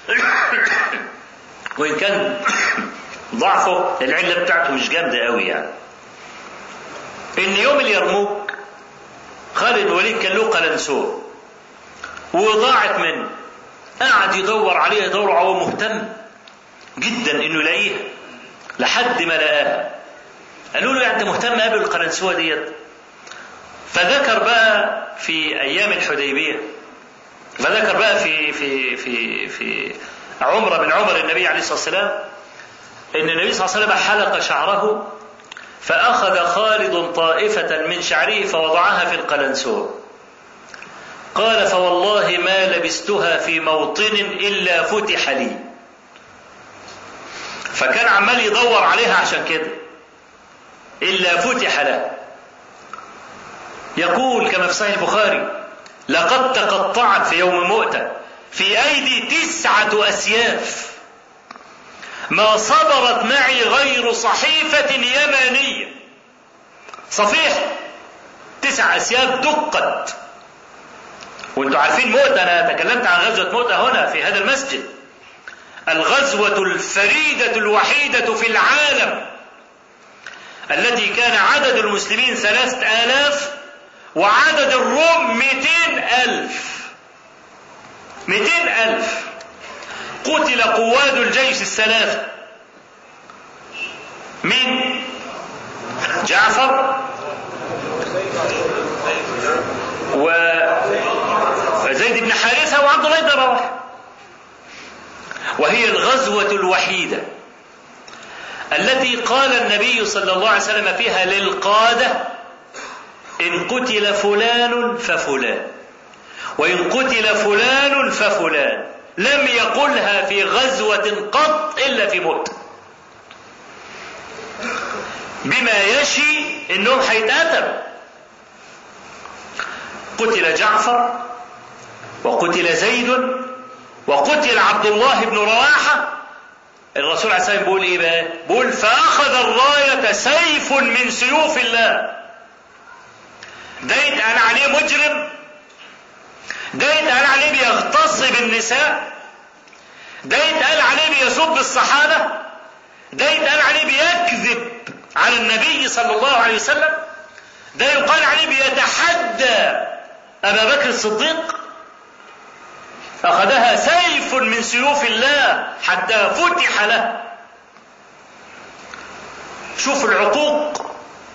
وان كان ضعفه العله بتاعته مش جامده قوي يعني ان يوم اليرموك خالد الوليد كان له قلنسوه وضاعت منه قعد يدور عليها يدور هو مهتم جدا انه يلاقيها لحد ما لقاها قالوا له يعني انت مهتم قبل القلنسوه ديت فذكر بقى في ايام الحديبيه فذكر بقى في في في في عمره من عمر النبي عليه الصلاه والسلام ان النبي صلى الله عليه وسلم حلق شعره فاخذ خالد طائفه من شعره فوضعها في القلنسوه قال فوالله ما لبستها في موطن الا فتح لي فكان عمال يدور عليها عشان كده الا فتح له يقول كما في صحيح البخاري لقد تقطعت في يوم مؤتة في أيدي تسعة أسياف ما صبرت معي غير صحيفة يمانية صفيح تسع أسياف دقت وانتم عارفين مؤتة أنا تكلمت عن غزوة مؤتة هنا في هذا المسجد الغزوة الفريدة الوحيدة في العالم التي كان عدد المسلمين ثلاثة آلاف وعدد الروم مئتين ألف مئتين ألف قتل قواد الجيش الثلاثة من جعفر وزيد بن حارثة وعبد الله بن رواحة وهي الغزوة الوحيدة التي قال النبي صلى الله عليه وسلم فيها للقادة إن قتل فلان ففلان وإن قتل فلان ففلان لم يقلها في غزوة قط إلا في موت بما يشي إنهم هيتقتلوا قتل جعفر وقتل زيد وقتل عبد الله بن رواحة الرسول عليه السلام بيقول ايه بقى؟ بيقول فأخذ الراية سيف من سيوف الله ده يتقال عليه مجرم ده يتقال عليه بيغتصب النساء ده يتقال عليه بيسب الصحابة ده يتقال عليه بيكذب على النبي صلى الله عليه وسلم ده يقال عليه بيتحدى أبا بكر الصديق أخذها سيف من سيوف الله حتى فتح له شوف العقوق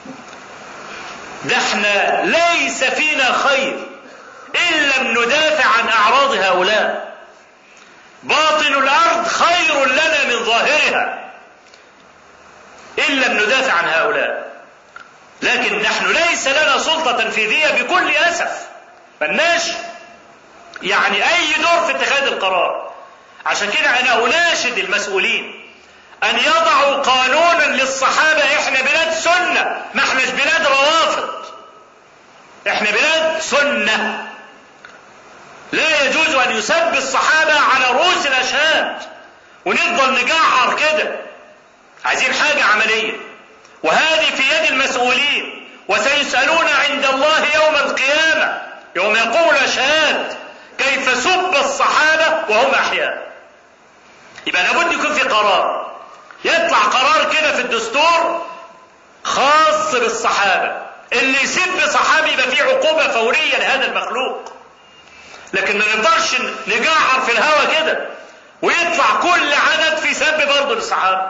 ده احنا ليس فينا خير إن لم ندافع عن أعراض هؤلاء باطن الأرض خير لنا من ظاهرها إن لم ندافع عن هؤلاء لكن نحن ليس لنا سلطة تنفيذية بكل أسف ملناش يعني أي دور في اتخاذ القرار عشان كده أنا أناشد المسؤولين أن يضعوا قانونا للصحابة إحنا بلاد سنة ما إحناش بلاد روافض إحنا بلاد سنة لا يجوز أن يسب الصحابة على رؤوس الأشهاد ونفضل نجعر كده عايزين حاجة عملية وهذه في يد المسؤولين وسيسألون عند الله يوم القيامة يوم يقول الأشهاد كيف سب الصحابة وهم أحياء يبقى لابد يكون في قرار يطلع قرار كده في الدستور خاص بالصحابة اللي يسب صحابي يبقى فيه عقوبة فورية لهذا المخلوق لكن ما نقدرش نجعر في الهوا كده ويطلع كل عدد في سب برضه للصحابة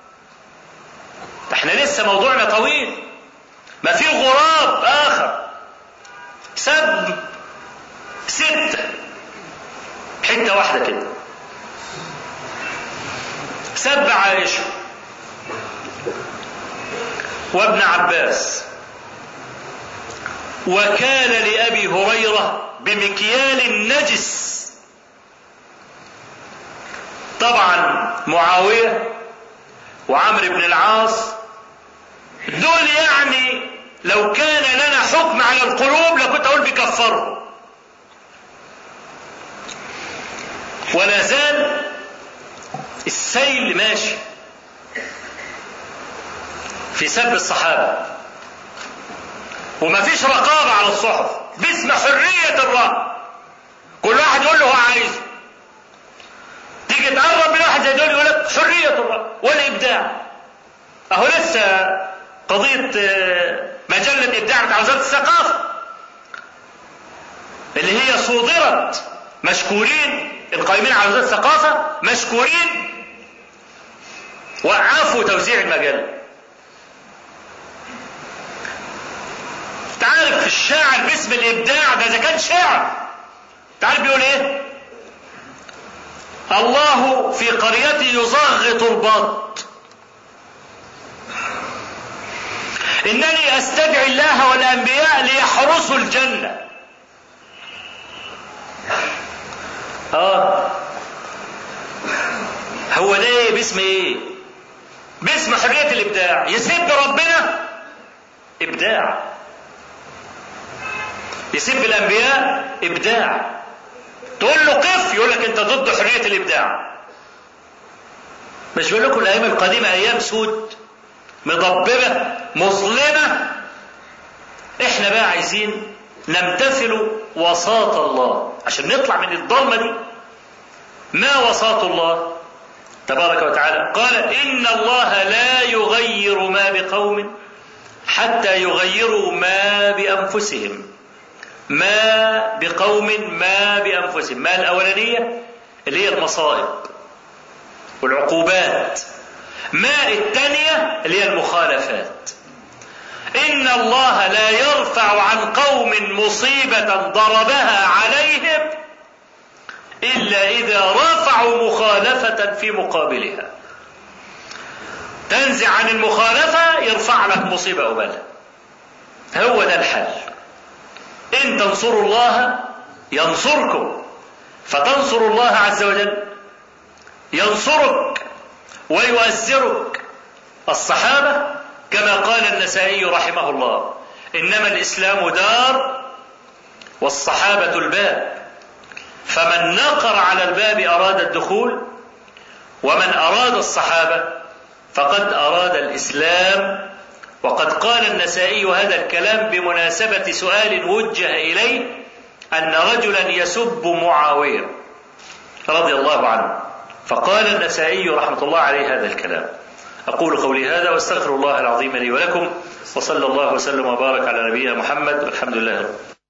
احنا لسه موضوعنا طويل ما في غراب آخر سب ستة حتة واحدة كده سب عائشة وابن عباس وكان لأبي هريرة بمكيال نجس طبعا معاوية وعمرو بن العاص دول يعني لو كان لنا حكم على القلوب لكنت اقول بكفرهم ولا زال السيل ماشي في سب الصحابة وما فيش رقابة على الصحف باسم حرية الرأي كل واحد يقول له هو عايزه تيجي تقرب من واحد زي دول يقول لك حريه الراي والابداع اهو لسه قضيه آه، مجله ابداع بتاع وزاره الثقافه اللي هي صودرت مشكورين القائمين على وزاره الثقافه مشكورين وقفوا توزيع المجله تعرف الشاعر باسم الابداع ده اذا كان شعر تعرف بيقول ايه الله في قريتي يزغط البط انني استدعي الله والانبياء ليحرسوا الجنه اه هو ده ايه باسم ايه باسم حريه الابداع يسب ربنا ابداع يسب الانبياء ابداع تقول له قف يقول لك انت ضد حريه الابداع مش بقول لكم الايام القديمه ايام سود مضببه مظلمه احنا بقى عايزين نمتثل وساط الله عشان نطلع من الضلمه دي ما وساط الله تبارك وتعالى قال ان الله لا يغير ما بقوم حتى يغيروا ما بانفسهم ما بقوم ما بانفسهم ما الاولانيه اللي هي المصائب والعقوبات ما الثانيه اللي هي المخالفات ان الله لا يرفع عن قوم مصيبه ضربها عليهم الا اذا رفعوا مخالفه في مقابلها تنزع عن المخالفه يرفع لك مصيبه قبلها هو ده الحل إن تنصروا الله ينصركم فتنصر الله عز وجل ينصرك ويؤزرك الصحابة كما قال النسائي رحمه الله إنما الإسلام دار والصحابة الباب فمن نقر على الباب أراد الدخول ومن أراد الصحابة فقد أراد الإسلام وقد قال النسائي هذا الكلام بمناسبة سؤال وجه إليه أن رجلا يسب معاوية رضي الله عنه فقال النسائي رحمة الله عليه هذا الكلام أقول قولي هذا واستغفر الله العظيم لي ولكم وصلى الله وسلم وبارك على نبينا محمد والحمد لله رب